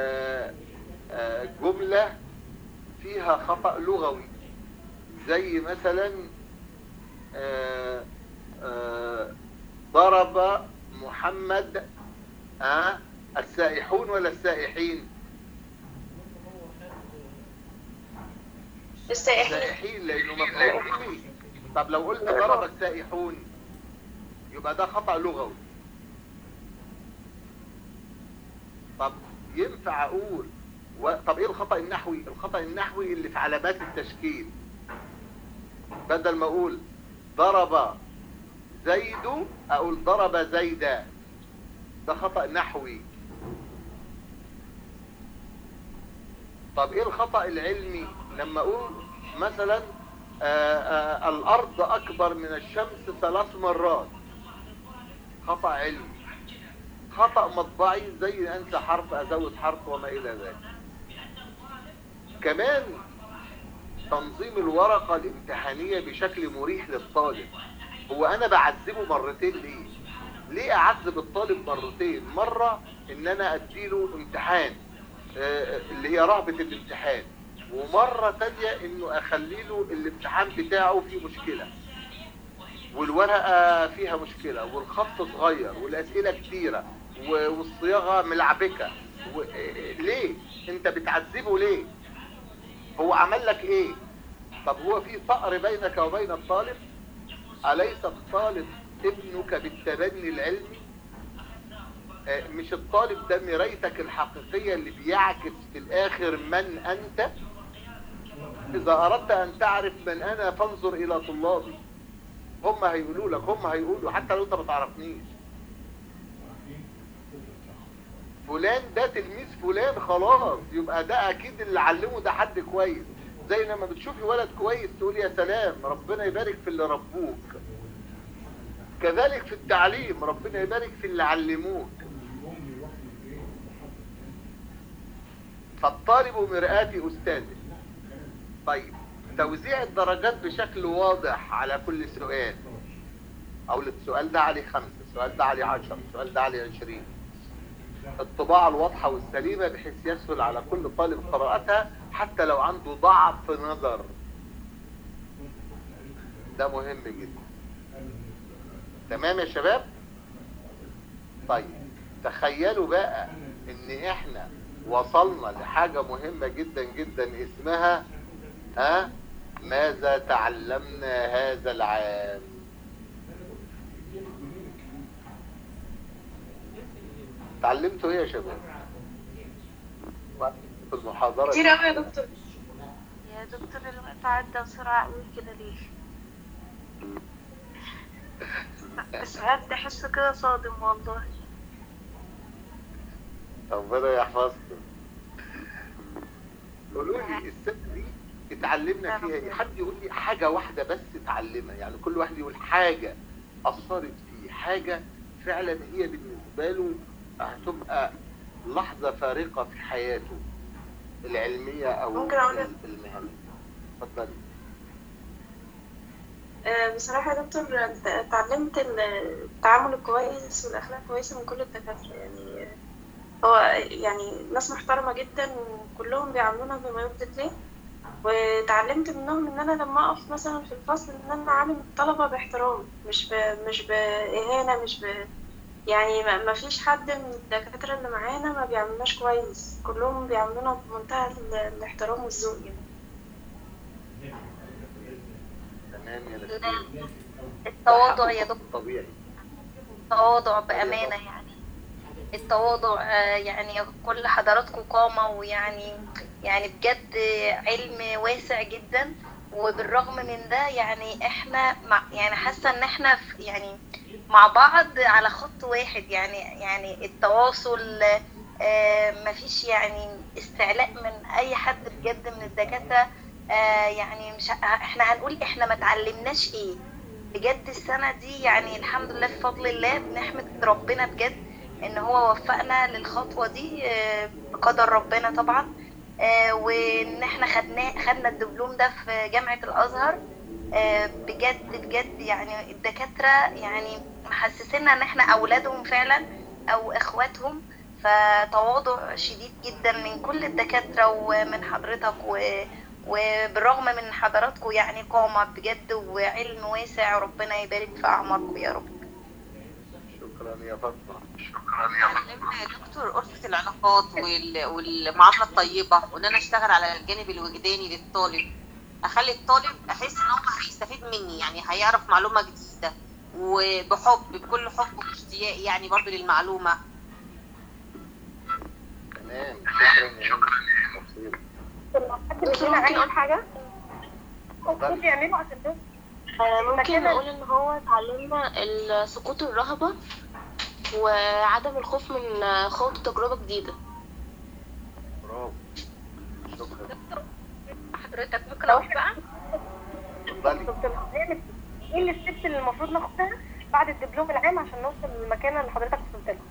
جملة فيها خطأ لغوي زي مثلا ضرب محمد السائحون ولا السائحين السائحين السائحين لانه مفعول به طب لو قلت ضرب السائحون يبقى ده خطأ لغوي طب ينفع اقول و... طب ايه الخطأ النحوي الخطأ النحوي اللي في علامات التشكيل بدل ما اقول ضرب زيد اقول ضرب زيدا ده خطأ نحوي طب ايه الخطأ العلمي لما اقول مثلا آآ آآ الارض اكبر من الشمس ثلاث مرات خطأ علمي خطأ مطبعي زي انسى حرف ازود حرف وما الى ذلك كمان تنظيم الورقة الامتحانية بشكل مريح للطالب هو انا بعذبه مرتين ليه ليه اعذب الطالب مرتين مرة ان انا اديله امتحان اللي هي رهبة الامتحان ومرة تانية انه اخلي له الامتحان بتاعه فيه مشكلة والورقة فيها مشكلة والخط صغير والاسئلة كتيرة والصياغة ملعبكة و... ليه انت بتعذبه ليه هو عمل لك ايه طب هو في فقر بينك وبين الطالب اليس الطالب ابنك بالتبني العلمي مش الطالب ده مرايتك الحقيقية اللي بيعكس في الاخر من انت اذا اردت ان تعرف من انا فانظر الى طلابي هم هيقولوا لك هم هيقولوا حتى لو انت ما تعرفنيش فلان ده تلميذ فلان خلاص يبقى ده اكيد اللي علمه ده حد كويس زي لما بتشوفي ولد كويس تقول يا سلام ربنا يبارك في اللي ربوك كذلك في التعليم ربنا يبارك في اللي علموك فالطالب مرآة أستاذه طيب توزيع الدرجات بشكل واضح على كل سؤال أو السؤال ده عليه خمسة السؤال ده عليه عشر السؤال ده عليه عشرين الطباعة الواضحة والسليمة بحيث يسهل على كل طالب قراءتها حتى لو عنده ضعف نظر ده مهم جدا تمام يا شباب طيب تخيلوا بقى ان احنا وصلنا لحاجة مهمة جدا جدا اسمها ها ماذا تعلمنا هذا العام تعلمتوا ايه يا شباب في المحاضرة كتير دي. قوي يا دكتور يا دكتور الوقت عدى بسرعة قوي كده ليه؟ ساعات تحسه كده صادم والله ربنا يحفظكم قولوا لي السنة دي اتعلمنا فيها ايه حد يقول لي حاجة واحدة بس اتعلمها يعني كل واحد يقول حاجة أثرت فيه حاجة فعلا هي بالنسبة له هتبقى لحظة فارقة في حياته العلمية أو ممكن أقول ال- المهنية اتفضلي آه، بصراحة يا دكتور ات- اتعلمت ال- التعامل الكويس والأخلاق كويسة من كل الدكاترة يعني آه، هو يعني ناس محترمة جدا وكلهم بيعاملونا بما يرضي الله واتعلمت منهم ان انا لما اقف مثلا في الفصل ان انا اعامل الطلبة باحترام مش ب... مش بإهانة مش ب... يعني ما ما فيش حد من الدكاترة اللي معانا ما بيعملناش كويس كلهم بيعاملونا بمنتهى ال- الاحترام والذوق يعني تمام يا نسيم التواضع يا دكتور طبيعي التواضع بأمانة يعني التواضع آه، يعني كل حضراتكم قامة ويعني يعني بجد علم واسع جدا وبالرغم من ده يعني احنا مع يعني حاسة ان احنا في- يعني مع بعض على خط واحد يعني يعني التواصل آه، مفيش يعني استعلاء من اي حد بجد من الدكاترة آه، يعني مش ه- احنا هنقول احنا ما اتعلمناش ايه بجد السنة دي يعني الحمد لله بفضل الله بنحمد ربنا بجد ان هو وفقنا للخطوة دي آه، بقدر ربنا طبعا آه، وان احنا خدنا خدنا الدبلوم ده في جامعة الازهر آه، بجد بجد يعني الدكاترة يعني محسسينا ان احنا اولادهم فعلا او اخواتهم فتواضع شديد جدا من كل الدكاترة ومن حضرتك و وبالرغم من حضراتكم يعني قامة بجد وعلم واسع ربنا يبارك في أعماركم يا رب شكرا يا فاطمة علمنا يا دكتور ألفة العلاقات وال- والمعاملة الطيبة وإن أنا أشتغل على الجانب الوجداني للطالب أخلي الطالب أحس إن هو هيستفيد مني يعني هيعرف معلومة جديدة وبحب بكل حب واشتياق يعني برضو للمعلومة تمام شكرا يا نسيم حد بيدينا اي حاجة المفروض يعملوا عشان ده آه، ممكن مكان- نقول ان هو اتعلمنا ال- سقوط الرهبة وعدم الخوف من آه، خوض تجربة جديدة برافو شكرا حضرتك ممكن أقول بقى اتفضلي دكتور هنعمل ايه الستبس اللي المفروض ناخدها بعد الدبلوم العام عشان نوصل للمكانة اللي حضرتك وصلت لها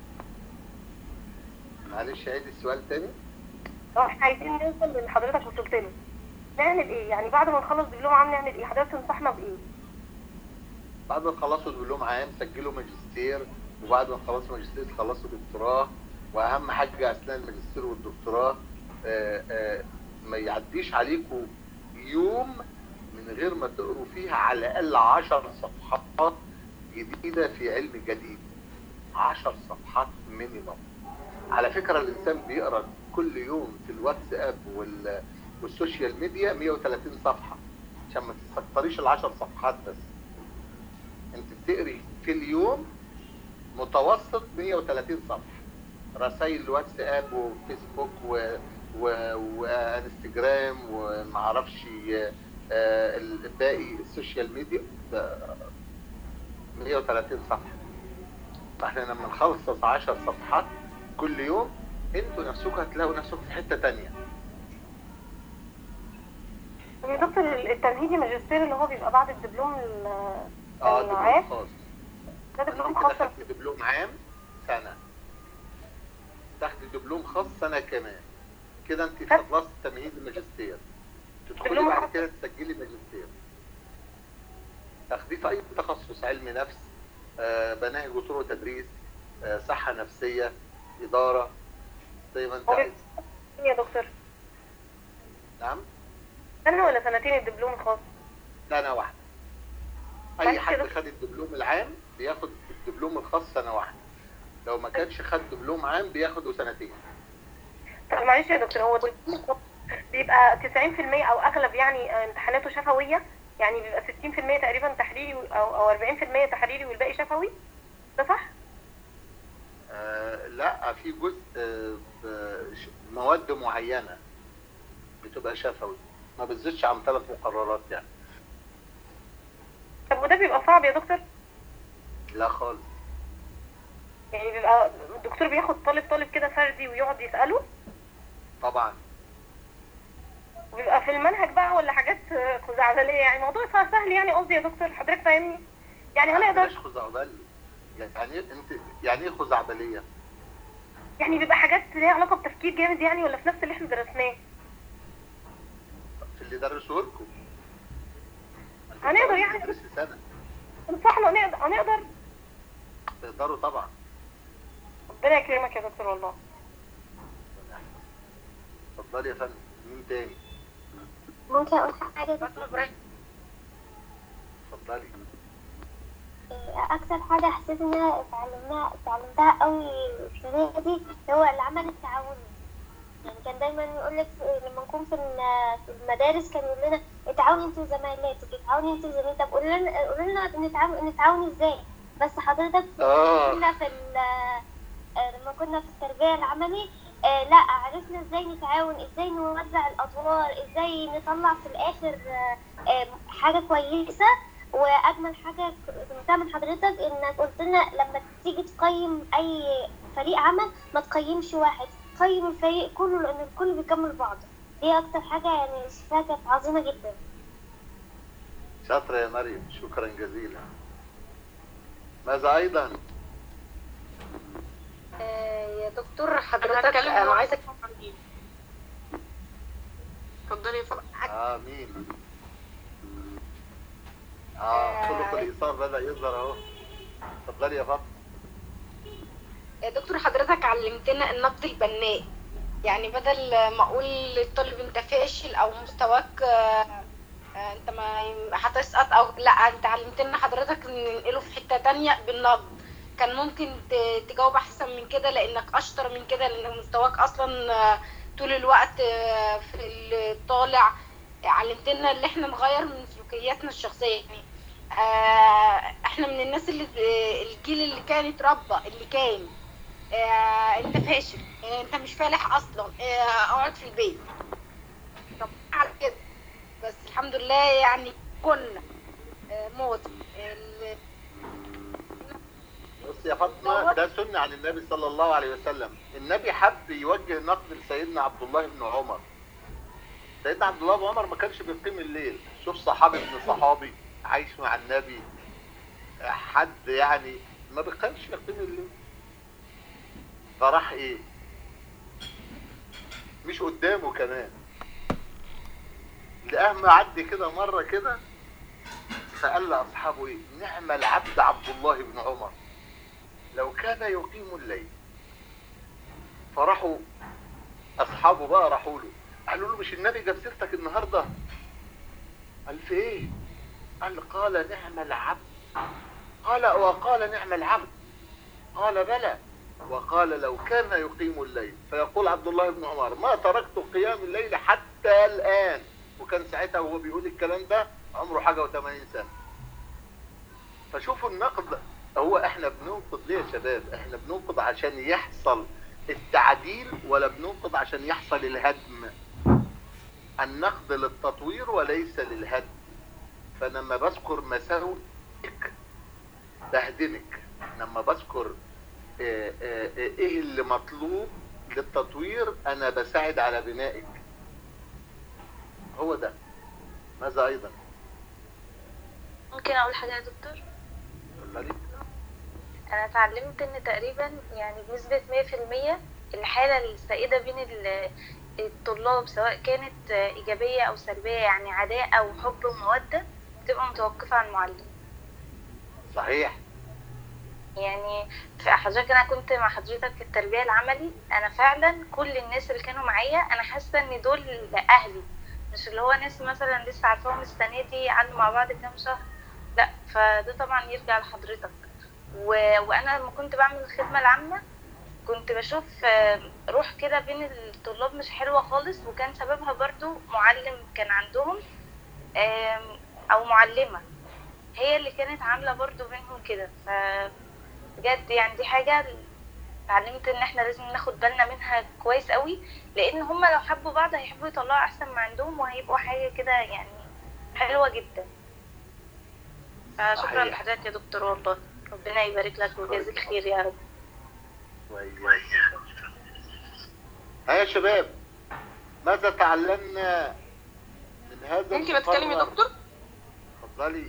معلش عيد السؤال تاني لو احنا عايزين نوصل للي حضرتك وصلت له نعمل ايه يعني بعد ما نخلص دبلوم عام نعمل ايه حضرتك تنصحنا بايه بعد ما تخلصوا دبلوم عام سجلوا ماجستير وبعد ما تخلصوا ماجستير تخلصوا دكتوراه واهم حاجه اثناء الماجستير والدكتوراه آه، آه، ما يعديش عليكم يوم من غير ما تقروا فيها على الاقل 10 صفحات جديده في علم جديد 10 صفحات مينيمم على فكره الانسان بيقرا كل يوم في الواتساب وال والسوشيال ميديا 130 صفحه عشان ما تستكتريش ال 10 صفحات بس انت بتقري في اليوم متوسط 130 صفحه رسائل واتساب وفيسبوك و... و... وانستجرام ومعرفش آه، الباقي السوشيال ميديا ده 130 صفحه فاحنا لما نخلص 10 صفحات كل يوم انتوا نفسكم هتلاقوا نفسكم في حته تانية طب يا دكتور التمهيدي ماجستير اللي هو بيبقى بعد الدبلوم ال- اه العام دبلوم خاص ده دبلوم انت خاص كده خدت دبلوم عام سنه تاخدي دبلوم خاص سنه كمان كده انت خدت- خلصت تمهيد الماجستير تدخلي دبلوم بعد خاص. كده تسجلي ماجستير تاخديه في اي تخصص علم نفس آه، مناهج وطرق تدريس آه، صحه نفسيه اداره زي ما انت هو عايز يا دكتور نعم سنة ولا سنتين الدبلوم الخاص سنه واحده اي معلش حد كده. خد الدبلوم العام بياخد الدبلوم الخاص سنه واحده لو ما كانش خد دبلوم عام بياخده سنتين طب معلش يا دكتور هو الدبلوم الخاص بيبقى 90% او اغلب يعني آه، امتحاناته شفوية يعني بيبقى 60% تقريبا تحريري او او 40% تحريري والباقي شفوي ده صح؟ آه لا في جزء آه ب- ش- مواد معينه بتبقى شفوي ما بتزيدش عن ثلاث مقررات يعني طب وده بيبقى صعب يا دكتور؟ لا خالص يعني بيبقى الدكتور بياخد طالب طالب كده فردي ويقعد يسأله طبعا وبيبقى في المنهج بقى ولا حاجات آه، خزعبلية يعني الموضوع صار سهل يعني قصدي يا دكتور حضرتك فاهمني؟ يعني بلاش هنقدر خزعبلي يعني إيه- انت يعني ايه خزعبليه؟ يعني بيبقى حاجات ليها علاقة بتفكير جامد يعني ولا في نفس اللي احنا درسناه؟ في اللي درسوه لكم أنت هنقدر بتقعدي يعني. تدرسي سنه انصحنا نقدر هنقدر تقدروا طبعا ربنا يكرمك يا دكتور والله اتفضلي يا فندم مين تاني؟ ممكن اقول حاجه يا دكتور اتفضلي إيه، اكتر حاجه حسيت ان انا اتعلمناها اتعلمتها قوي السنه دي هو العمل التعاوني يعني كان دايما يقول لك لما نكون في ال- في المدارس كان يقول لنا اتعاونوا انتوا وزمايلاتك اتعاونوا انتوا وزمايلاتك طب قولوا لنا قولوا لنا نتعاون نتعاون ازاي بس حضرتك اه كنا في ال- آه، لما كنا في التربية العملي آه، لا عرفنا ازاي نتعاون ازاي نوزع الادوار ازاي نطلع في الاخر آه، آه، حاجة كويسة واجمل حاجة سمعتها من حضرتك انك قلت لنا لما تيجي تقيم اي فريق عمل ما تقيمش واحد قيم الفريق كله لان الكل بيكمل بعضه دي اكتر حاجة يعني شفتها كانت عظيمة جدا شاطرة يا مريم شكرا جزيلا ماذا أيضا؟ آه، يا دكتور انا حضرتك هتكلم انا دلوقتي عايزك اتفضلي يا فندم آه مين؟ آه خلق الإيثار بدأ يظهر أهو اتفضلي يا فاطمة يا دكتور حضرتك علمتنا النقد البناء يعني بدل ما اقول للطالب انت فاشل او مستواك آه، آه، انت ما هتسقط او لا انت علمتنا حضرتك ننقله في حتة تانية بالنقد كان ممكن ت- تجاوب احسن من كده لانك اشطر من كده لان مستواك اصلا آه، طول الوقت آه، في الطالع علمتنا اللي احنا نغير من سلوكياتنا الشخصية يعني آه، احنا من الناس اللي الجيل اللي كان اتربى اللي كان آه، انت فاشل آه، انت مش فالح اصلا آه، اقعد في البيت طب على كده بس الحمد لله يعني كنا آه، موت ال- بص يا فاطمة ده سنة عن النبي صلى الله عليه وسلم النبي حب يوجه نقد لسيدنا عبد الله بن عمر سيدنا عبد الله بن عمر ما كانش بيقيم الليل شوف صحابي ابن صحابي عايش مع النبي حد يعني ما بيقيمش يقيم الليل فراح ايه مش قدامه كمان لقاه معدي كده مرة كده فقال لأصحابه ايه نعم العبد عبد الله بن عمر لو كان يقيم الليل فراحوا اصحابه بقى راحوا له قالوا له مش النبي جاب سيرتك النهارده قال في ايه قال قال نعم العبد قال وقال نعم العبد قال بلى وقال لو كان يقيم الليل فيقول عبد الله بن عمر ما تركت قيام الليل حتى الآن وكان ساعتها وهو بيقول الكلام ده عمره حاجة و80 سنة فشوفوا النقد هو احنا بننقد ليه يا شباب احنا بننقد عشان يحصل التعديل ولا بننقد عشان يحصل الهدم النقد للتطوير وليس للهدم فانا لما بذكر مساوئك بهدمك لما بذكر اه اه اه ايه اللي مطلوب للتطوير انا بساعد على بنائك هو ده ماذا ايضا ممكن اقول حاجه يا دكتور اتفضلي. انا اتعلمت ان تقريبا يعني بنسبه 100% الحاله السائده بين ال- الطلاب سواء كانت ايجابيه او سلبيه يعني عداء او حب وموده بتبقى متوقفه عن المعلم صحيح يعني في حضرتك انا كنت مع حضرتك في التربيه العملي انا فعلا كل الناس اللي كانوا معايا انا حاسه ان دول اهلي مش اللي هو ناس مثلا لسه عارفاهم السنة دي قعدوا مع بعض كام شهر لا فده طبعا يرجع لحضرتك و... وانا لما كنت بعمل الخدمة العامة كنت بشوف آه، روح كده بين الطلاب مش حلوة خالص وكان سببها برضو معلم كان عندهم آم، او معلمة هي اللي كانت عاملة برضو بينهم كده ف بجد يعني دي حاجة اتعلمت ان احنا لازم ناخد بالنا منها كويس قوي لان هما لو حبوا بعض هيحبوا يطلعوا احسن ما عندهم وهيبقوا حاجة كده يعني حلوة جدا فشكرا صحيح. لحضرتك يا دكتور والله ربنا يبارك لك ويجازيك خير يا رب وإياك. ها يا شباب ماذا تعلمنا من هذا ممكن اتكلم يا المقرر؟ دكتور اتفضلي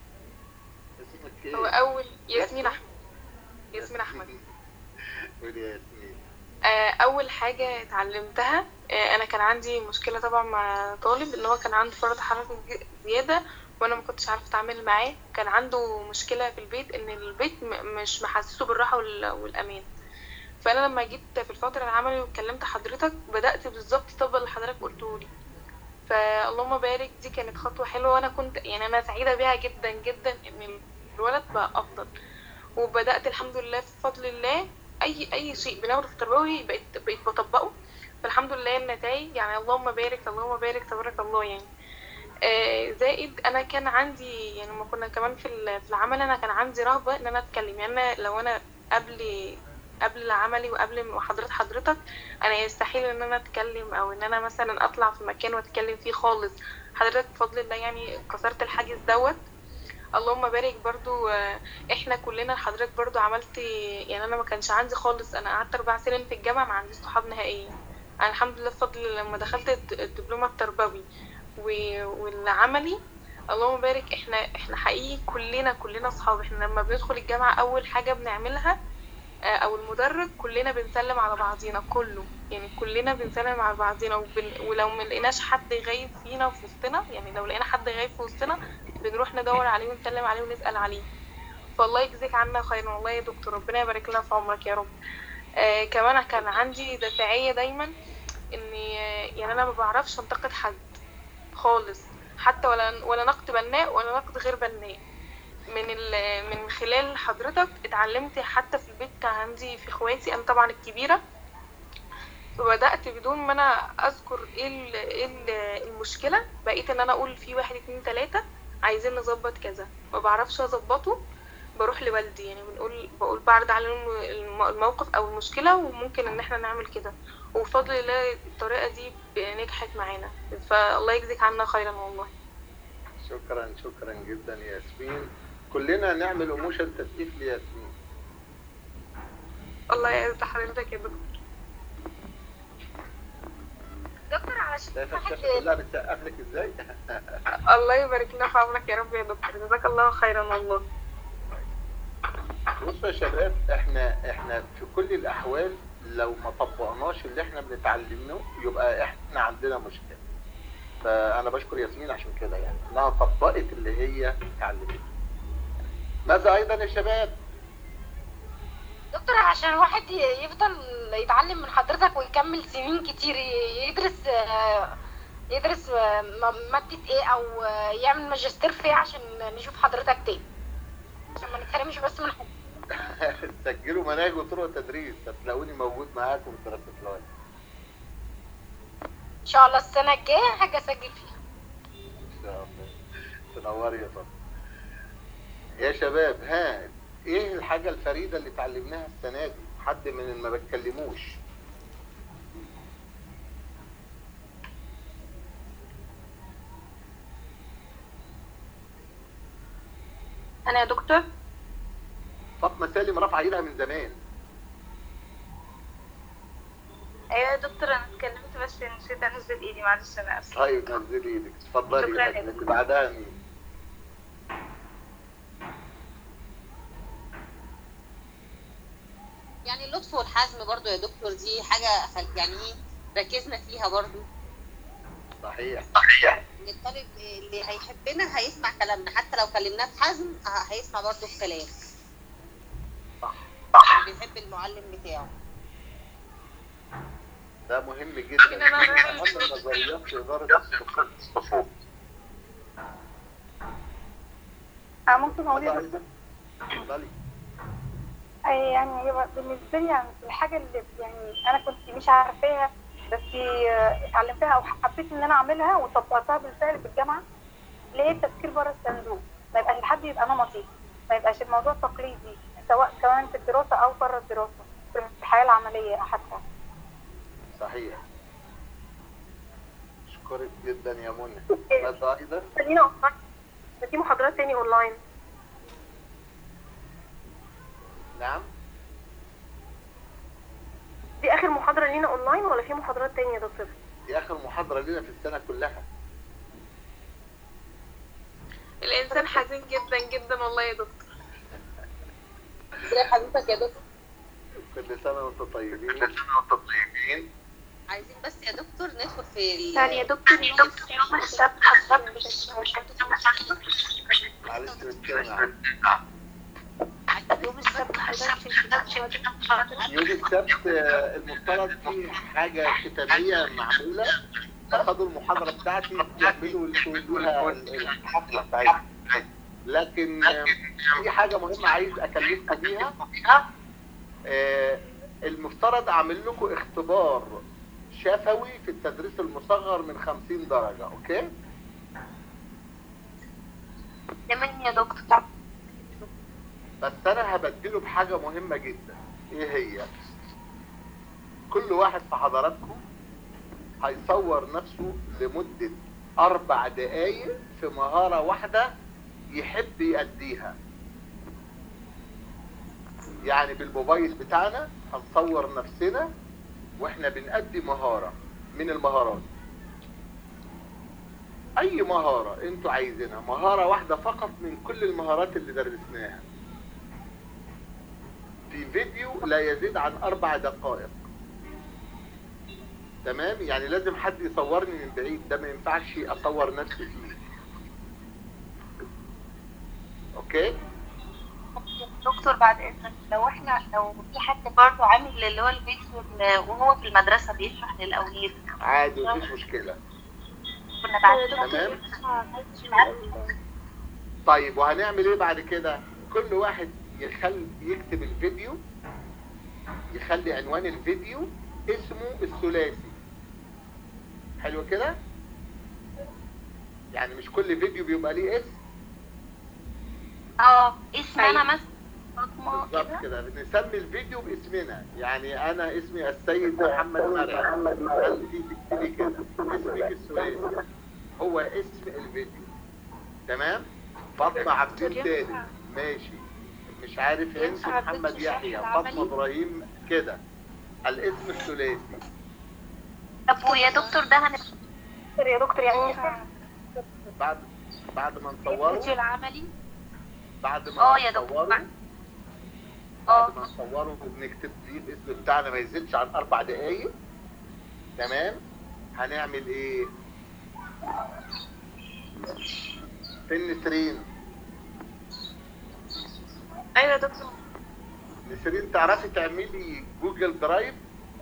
اسمك ايه؟ هو اول ياسمين احمد ياسمين احمد قولي يا ياسمين آه، اول حاجه اتعلمتها آه، انا كان عندي مشكله طبعا مع طالب ان هو كان عنده فرط حرارة ج- زياده وانا ما كنتش عارفه اتعامل معاه كان عنده مشكله في البيت ان البيت م- مش محسسه بالراحه وال- والامان فانا لما جيت في الفتره العملي وكلمت حضرتك بدات بالظبط طبق اللي حضرتك قلته لي فاللهم بارك دي كانت خطوه حلوه وانا كنت يعني انا سعيده بيها جدا جدا ان الولد بقى افضل وبدات الحمد لله بفضل الله اي اي شيء بناخده في التربوي بقيت بقيت بطبقه فالحمد لله النتائج يعني اللهم بارك اللهم بارك تبارك الله يعني آه، زائد انا كان عندي يعني لما كنا كمان في ال- في العمل انا كان عندي رهبه ان انا اتكلم يعني أنا لو انا قبل قبل العملي وقبل محاضرات حضرتك انا يستحيل ان انا اتكلم او ان انا مثلا اطلع في مكان واتكلم فيه خالص حضرتك بفضل الله يعني كسرت الحاجز دوت اللهم بارك برضو آه، احنا كلنا حضرتك برضو عملت يعني انا ما كانش عندي خالص انا قعدت اربع سنين في الجامعه ما عنديش صحاب نهائيا انا الحمد لله بفضل لما دخلت الد- الدبلومه التربوي و- والعملي اللهم بارك احنا احنا حقيقي كلنا كلنا اصحاب احنا لما بندخل الجامعه اول حاجه بنعملها آه، او المدرج كلنا بنسلم على بعضينا كله يعني كلنا بنسلم على بعضينا وبن... ولو ما لقيناش حد غايب فينا في وسطنا يعني لو لقينا حد غايب في وسطنا بنروح ندور عليه ونسلم عليه ونسأل عليه فالله يجزيك عنا خير والله يا دكتور ربنا يبارك لنا في عمرك يا رب آه كمان كان عندي دافعية دايما اني آه، يعني انا ما بعرفش انتقد حد خالص حتى ولا ولا نقد بناء ولا نقد غير بناء من ال- من خلال حضرتك اتعلمت حتى في البيت كان عندي في اخواتي انا طبعا الكبيره فبدات بدون ما انا اذكر ايه ال- ايه ال- المشكله بقيت ان انا اقول في واحد اتنين تلاته عايزين نظبط كذا ما بعرفش اظبطه بروح لوالدي يعني بنقول بقول بعرض عليه الم- الموقف او المشكله وممكن ان احنا نعمل كده وبفضل الله الطريقه دي نجحت معانا فالله يجزيك عنا خيرا والله شكرا شكرا جدا يا ياسمين كلنا نعمل ايموشن تسقيف لياسمين الله يعز حضرتك يا دكتور دكتور علشان شايفه واحد الشاشه كلها بتسقف لك ازاي الله يبارك لنا في عمرك يا رب يا دكتور جزاك الله خيرا والله بصوا يا شباب احنا احنا في كل الاحوال لو ما طبقناش اللي احنا بنتعلمه يبقى احنا عندنا مشكله فانا بشكر ياسمين عشان كده يعني انها طبقت اللي هي اتعلمته ماذا ايضا يا شباب دكتور عشان واحد ي- يفضل يتعلم من حضرتك ويكمل سنين كتير ي- يدرس آه، يدرس آه، م- مادة ايه او آه، يعمل ماجستير في ايه عشان نشوف حضرتك تاني عشان ما نتحرمش بس من حضرتك سجلوا مناهج وطرق تدريس هتلاقوني موجود معاكم في دراسه الوقت ان شاء الله السنة الجاية حاجة اسجل فيها ان شاء الله تنوري يا فندم يا شباب ها ايه الحاجه الفريده اللي اتعلمناها السنه دي حد من اللي ما بتكلموش انا يا دكتور فاطمه سالم رافعه ايدها من زمان ايوه يا دكتور انا اتكلمت بس نسيت انزل ايدي معلش انا اسفه طيب نزلي ايدك اتفضلي شكراً يا يا فندم. دكتور. اللي بعدها مين يعني اللطف والحزم برضو يا دكتور دي حاجة خل- يعني ايه ركزنا فيها برضو صحيح ان الطالب اللي هيحبنا هيسمع كلامنا حتى لو كلمناه بحزم ه- هيسمع برضو الكلام صح صح بيحب المعلم بتاعه ده مهم ممكن جدا أنا من أعمل- اهم النظريات في اداره الصفوف أنا ممكن أقول إيه؟ اتفضلي اتفضلي أي يعني هو بالنسبة لي يعني الحاجة اللي يعني أنا كنت مش عارفاها بس آه، اتعلمتها أو حبيت إن أنا أعملها وطبقتها بالفعل في الجامعة اللي هي التفكير بره الصندوق ما يبقاش الحد يبقى نمطي ما يبقاش الموضوع تقليدي سواء كمان في الدراسة أو بره الدراسة في الحياة العملية حتى صحيح اشكرك جدا يا منى ماذا ايضا خلينا أونلاين. بس في محاضرات تاني اونلاين نعم دي اخر محاضرة لينا اونلاين ولا في محاضرات تانية يا دكتور دي اخر محاضره لنا في السنه كلها الانسان حزين جدا جدا والله يا دكتور ازي حضرتك يا دكتور كل سنه وانتم طيبين كل سنه وانتم طيبين عايزين بس يا دكتور ندخل في ال- يعني يا دكتور يوم يوم السبت حضرتك مش مش معلش بتكلم يوم السبت حضرتك مش يوم السبت آه، المفترض في حاجه ختاميه معموله اخدوا المحاضره بتاعتي يعملوا يقولوا الحفله بتاعتها لكن آه، في حاجه مهمه عايز اكلمكم بيها آه، المفترض اعمل لكم اختبار شفوي في التدريس المصغر من 50 درجه اوكي تمام يا دكتور بس انا هبدله بحاجه مهمه جدا ايه هي كل واحد في حضراتكم هيصور نفسه لمده اربع دقايق في مهاره واحده يحب يأديها يعني بالموبايل بتاعنا هنصور نفسنا واحنا بنأدي مهاره من المهارات اي مهاره انتوا عايزينها مهاره واحده فقط من كل المهارات اللي درسناها في فيديو لا يزيد عن اربع دقائق تمام يعني لازم حد يصورني من بعيد ده ما ينفعش اصور نفسي فيه اوكي دكتور بعد اذنك لو احنا لو في حد برضه عامل اللي هو الفيديو اللي- وهو في المدرسه بيشرح للاولاد عادي مفيش مشكله كنا بعد تمام طيب وهنعمل ايه بعد كده كل واحد يخل يكتب الفيديو يخلي عنوان الفيديو اسمه الثلاثي حلو كده يعني مش كل فيديو بيبقى ليه اسم اه اسم انا مثلا فاطمه بالظبط كده كده نسمي الفيديو باسمنا يعني انا اسمي السيد محمد مرعي انت تكتبي كده اسمك الثلاثي هو اسم الفيديو تمام فاطمه عبد الثالث ماشي مش عارف انت ينفع محمد الفيديو يحيى شرح فاطمه العملي؟ ابراهيم كده الاسم الثلاثي طب ويا دكتور ده هن دكتور يا دكتور يعني بعد بعد ما نصوره الفيديو العملي بعد ما اه يا دكتور. نصوره اه بعد ما نصوره وبنكتب فيه الاسم بتاعنا ما يزيدش عن اربع دقايق تمام هنعمل ايه فين نسرين ايوه يا دكتور نسرين تعرفي تعملي جوجل درايف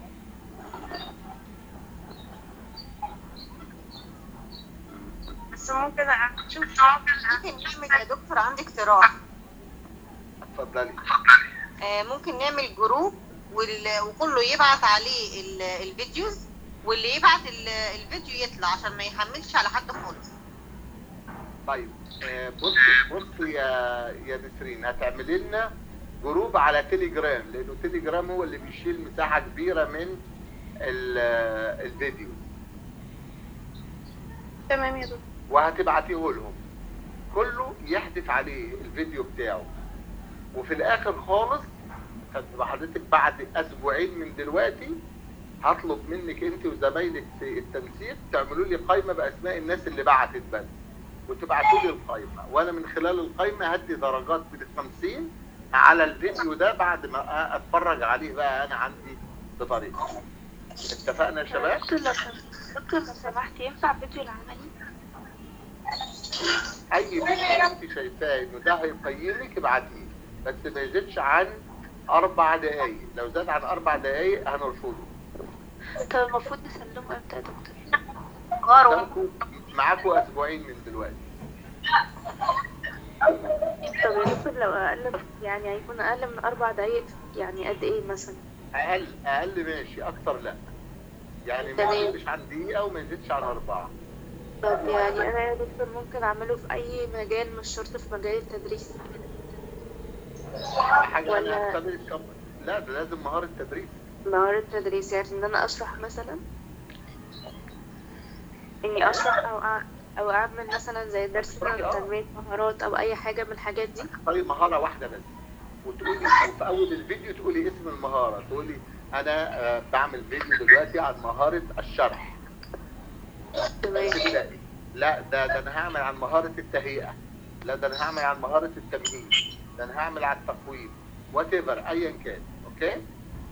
بس ممكن اشوف ممكن نعمل يا دكتور عندي اقتراح اتفضلي آه، ممكن نعمل جروب وال- وكله يبعت عليه ال- الفيديوز واللي يبعت ال- الفيديو يطلع عشان ما يحملش على حد خالص طيب آه، بص بص يا يا نسرين هتعملي لنا جروب على تليجرام لانه تليجرام هو اللي بيشيل مساحه كبيره من ال- الفيديو تمام يا دكتور وهتبعتيه لهم كله يحذف عليه الفيديو بتاعه وفي الاخر خالص هتبقى حضرتك بعد اسبوعين من دلوقتي هطلب منك انت وزمايلك في التنسيق تعملوا لي قائمه باسماء الناس اللي بعتت بس وتبعتوا لي القائمه وانا من خلال القائمه هدي درجات من التنسيق على الفيديو ده بعد ما اتفرج عليه بقى انا عندي بطريقه اتفقنا يا شباب دكتور لو سمحت دكتور لو سمحت ينفع فيديو العملي اي فيديو انت شايفاه انه ده هيقيمك ابعتيه بس ما يزيدش عن اربع دقايق لو زاد عن اربع دقايق هنرفضه طب المفروض نسلمه امتى يا دكتور غاروا قدامكم معاكم اسبوعين من دلوقتي طب يا دكتور لو اقل يعني هيكون اقل من اربع دقايق يعني قد ايه مثلا اقل اقل ماشي اكتر لا يعني ما تمام. يزيدش عن دقيقه وما يزيدش عن اربعه طب يعني انا يا دكتور ممكن اعمله في اي مجال مش شرط في مجال التدريس حاجه ولا- انا هختبرك كم- لا ده لازم مهاره تدريس مهارة تدريس يعني ان انا اشرح مثلا اني اشرح او أع- او اعمل مثلا زي درس اشرحي، آه. تنمية مهارات او اي حاجة من الحاجات دي تختاري مهاره واحده بس وتقولي في اول الفيديو تقولي اسم المهاره تقولي انا آه، بعمل فيديو دلوقتي عن مهاره الشرح تمام تبدأي لا ده ده انا هعمل عن مهاره التهيئه لا ده انا هعمل عن مهاره التمهيد ده انا هعمل عن التقويم وات ايفر ايا كان اوكي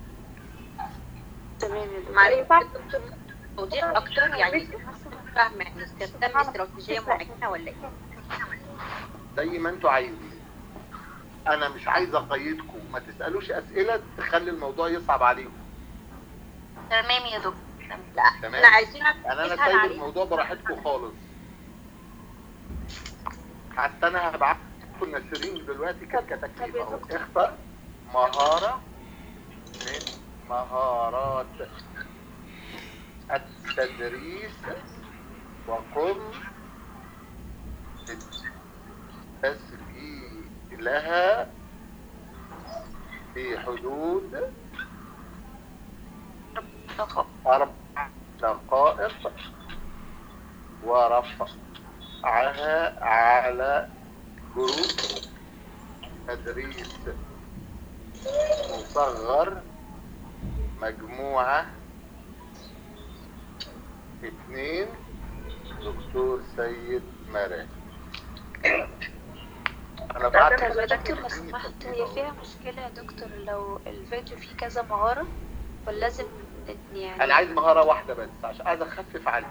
تمام يا دكتور معلش يا دكتور توضيح اكتر يعني فاهمه يعني استخدام استراتيجيه معينه ولا ايه؟ زي ما انتوا عايزين انا مش عايز اقيدكم ما تسالوش اسئله تخلي الموضوع يصعب عليكم تمام يا دكتور لا تمام. احنا عايزين يعني انا نسهل سايب عليك الموضوع براحتكم خالص حتى انا هبعت لكم نسرين دلوقتي كانت طب كتكليف يا اهو دكتور. اختر مهاره من مهارات التدريس وقم تسجيلها في حدود أربع دقائق ورفعها على جروب تدريس مصغر مجموعة اثنين دكتور سيد مراد انا بعت طب يا دكتور لو سمحت هي فيها مشكلة يا دكتور لو الفيديو فيه كذا مهارة ولا لازم يعني انا عايز مهارة واحدة بس عشان عايز اخفف عنك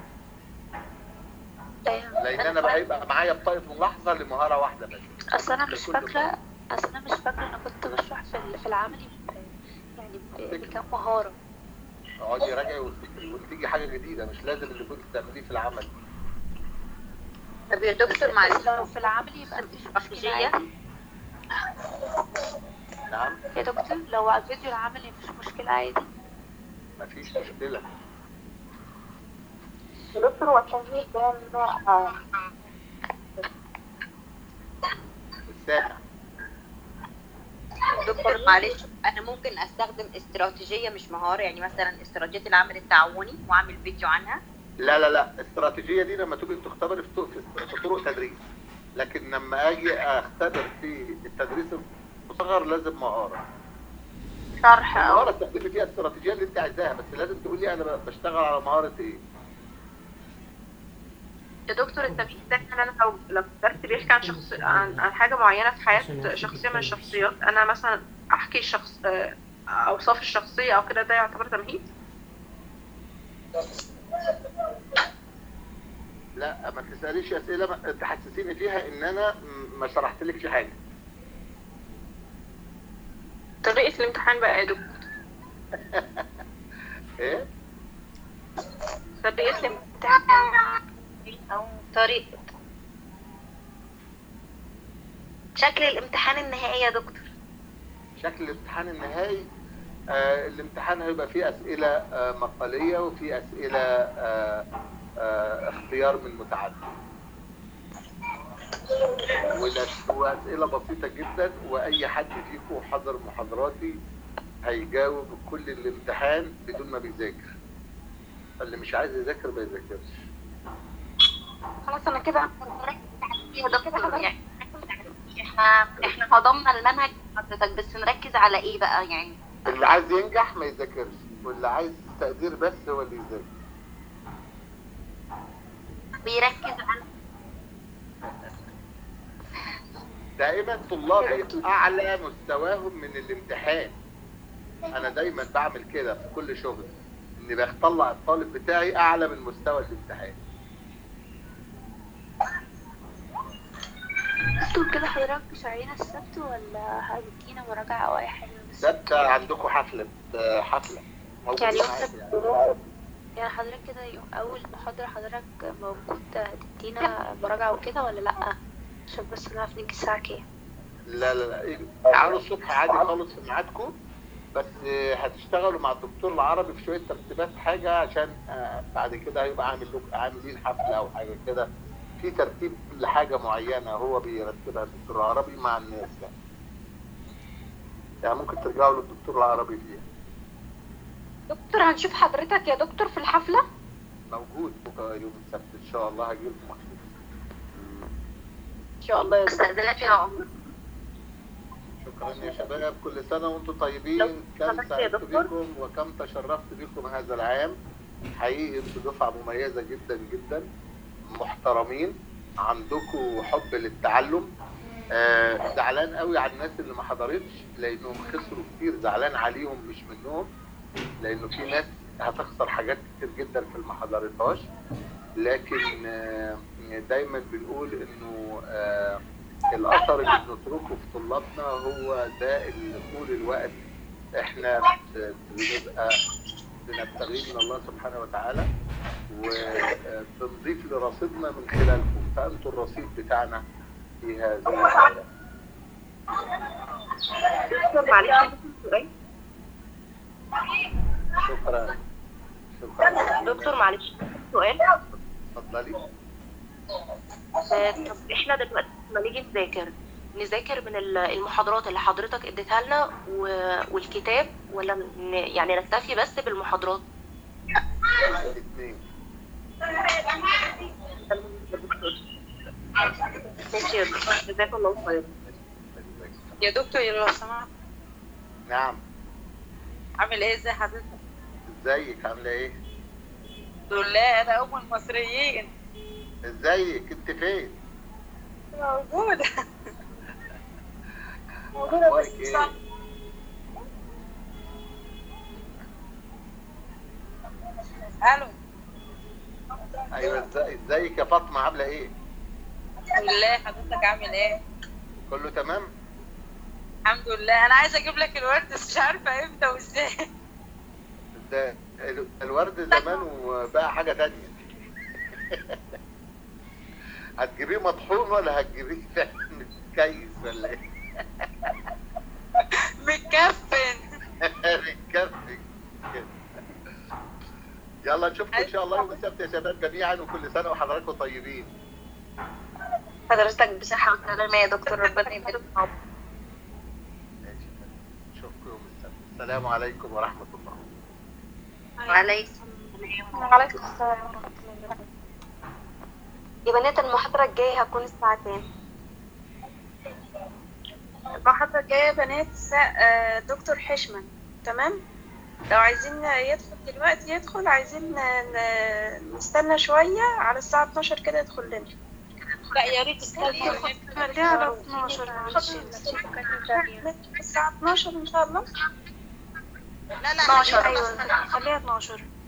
أيوة. لان انا بقى هيبقى معايا بطاقة ملاحظة لمهارة واحدة بس اصل انا مش لكل فاكرة اصل انا مش فاكرة انا كنت بشرح في ال- في العملي ب- يعني ب- بكام مهارة اقعدي راجعي وافتكري وتيجي حاجة جديدة مش لازم اللي كنت بتعمليه في العمل طب يا دكتور معلش لو في العملي يبقى مفيش مشكلة استراتيجية عادي نعم يا دكتور لو على الفيديو العملي مفيش مشكلة عادي مفيش مشكلة دكتور هو التمهيد ده نوع السابع دكتور معلش انا ممكن استخدم استراتيجيه مش مهاره يعني مثلا استراتيجيه العمل التعاوني واعمل فيديو عنها لا لا لا الاستراتيجية دي لما تبقي بتختبري في طرق- في طرق تدريس لكن لما اجي اختبر في التدريس المصغر لازم مهارة شرح او مهارة تستخدمي فيها الاستراتيجية اللي انت عايزاها بس لازم تقولي انا بشتغل على مهارة ايه يا دكتور التمهيد ده ان انا لو لو درس بيحكي عن شخص عن, عن حاجه معينه في حياه شخصيه من الشخصيات انا مثلا احكي شخص آه، اوصاف الشخصيه او كده ده يعتبر تمهيد لا ما تسأليش اسئلة ما- تحسسيني فيها ان انا م- ما شرحتلكش حاجة طريقه الامتحان بقى يا دكتور ايه طريقه الامتحان او طريقة شكل الامتحان النهائي يا دكتور شكل الامتحان النهائي آه الامتحان هيبقى فيه اسئلة آه مقالية وفيه اسئلة آه آه اختيار من متعدد ولا- واسئلة بسيطة جدا واي حد فيكم حضر محاضراتي هيجاوب كل الامتحان بدون ما بيذاكر اللي مش عايز يذاكر ما يذاكرش خلاص انا كده يا دكتور يعني احنا احنا هضمنا المنهج حضرتك بس نركز على ايه بقى يعني اللي عايز ينجح ما يذاكرش واللي عايز تقدير بس هو اللي يذاكر بيركز على دائما طلابي اعلى مستواهم من الامتحان انا دايما بعمل كده في كل شغل اني بطلع الطالب بتاعي اعلى من مستوى الامتحان دكتور كده حضرتك مش علينا السبت ولا هتدينا مراجعة او اي حاجة بس ده بتاع عندكم حفلة آه، حفلة موجودين يعني معاك يعني. يعني حضرتك كده يوم أول محاضرة حضرتك موجود تدينا مراجعة وكده ولا لأ؟ عشان بس نعرف نيجي الساعة كام لا لا لا إيه، تعالوا الصبح عادي خالص في ميعادكم بس آه، هتشتغلوا مع الدكتور العربي في شويه ترتيبات حاجه عشان آه، بعد كده هيبقى عامل لكم عاملين حفله او حاجه كده في ترتيب لحاجه معينه هو بيرتبها الدكتور العربي مع الناس يعني يعني ممكن ترجعوا للدكتور العربي فيها دكتور هنشوف حضرتك يا دكتور في الحفلة موجود بكره يوم السبت ان شاء الله هجيب مخصوص ان شاء الله يا دكتور استاذنك يا عمر شكرا يا شباب كل سنة وانتم طيبين كم سمحت يا سعدت دكتور. بكم وكم تشرفت بكم هذا العام حقيقي انتوا دفعة مميزة جدا جدا محترمين عندكم حب للتعلم آه، زعلان قوي على الناس اللي ما حضرتش لانهم خسروا كتير زعلان عليهم مش منهم لانه في ناس هتخسر حاجات كتير جدا في اللي ما حضرتهاش لكن آه، دايما بنقول انه آه، الاثر اللي بنتركه في طلابنا هو ده اللي طول الوقت احنا ب- بنبقى بنبتغيه من الله سبحانه وتعالى وبنضيف لرصيدنا من خلالكم فانتوا الرصيد بتاعنا في هذا الحياة. دكتور معلش سؤال شكرا شكرا دكتور معلش سؤال اتفضلي آه، طب احنا دلوقتي لما نيجي نذاكر نذاكر من ال- المحاضرات اللي حضرتك اديتها لنا و- والكتاب ولا ن- يعني نكتفي بس بالمحاضرات الاثنين ماشي يا دكتور جزاك الله خير يا دكتور لو سمحت نعم عامل ايه ازي حضرتك؟ ازيك عامله ايه الحمد لله انا ام المصريين ازيك انت فين موجودة اخبارك ايه الو ايوه ازاي ازيك يا فاطمه عامله ايه الحمد لله حضرتك عامل ايه؟ كله تمام الحمد لله انا عايزه اجيب لك الورد بس مش عارفه امتى وازاي ده ال- الورد زمان وبقى حاجة تانية هتجيبيه مطحون ولا هتجيبيه فعلا كيس ولا ايه؟ متكفن متكفي كده. يلا نشوفكم ان شاء الله يوم السبت يا شباب جميعا وكل سنة وحضراتكم طيبين حضرتك بصحة وسلامة يا دكتور ربنا يبارك فيك نشوفكم يوم السبت السلام عليكم ورحمة الله وعليكم وعليكم السلام ورحمة الله وبركاته يا بنات المحاضرة الجاية هتكون الساعة كام؟ المحاضرة الجاية يا بنات سا- آه، دكتور حشمة تمام لو عايزين يدخل دلوقتي يدخل عايزين ن- نستنى شوية على الساعة 12 كده يدخل لنا لا يا ريت خليها على 12 معلش الساعة 12 إن شاء الله لا لا 12 أيوة خليها 12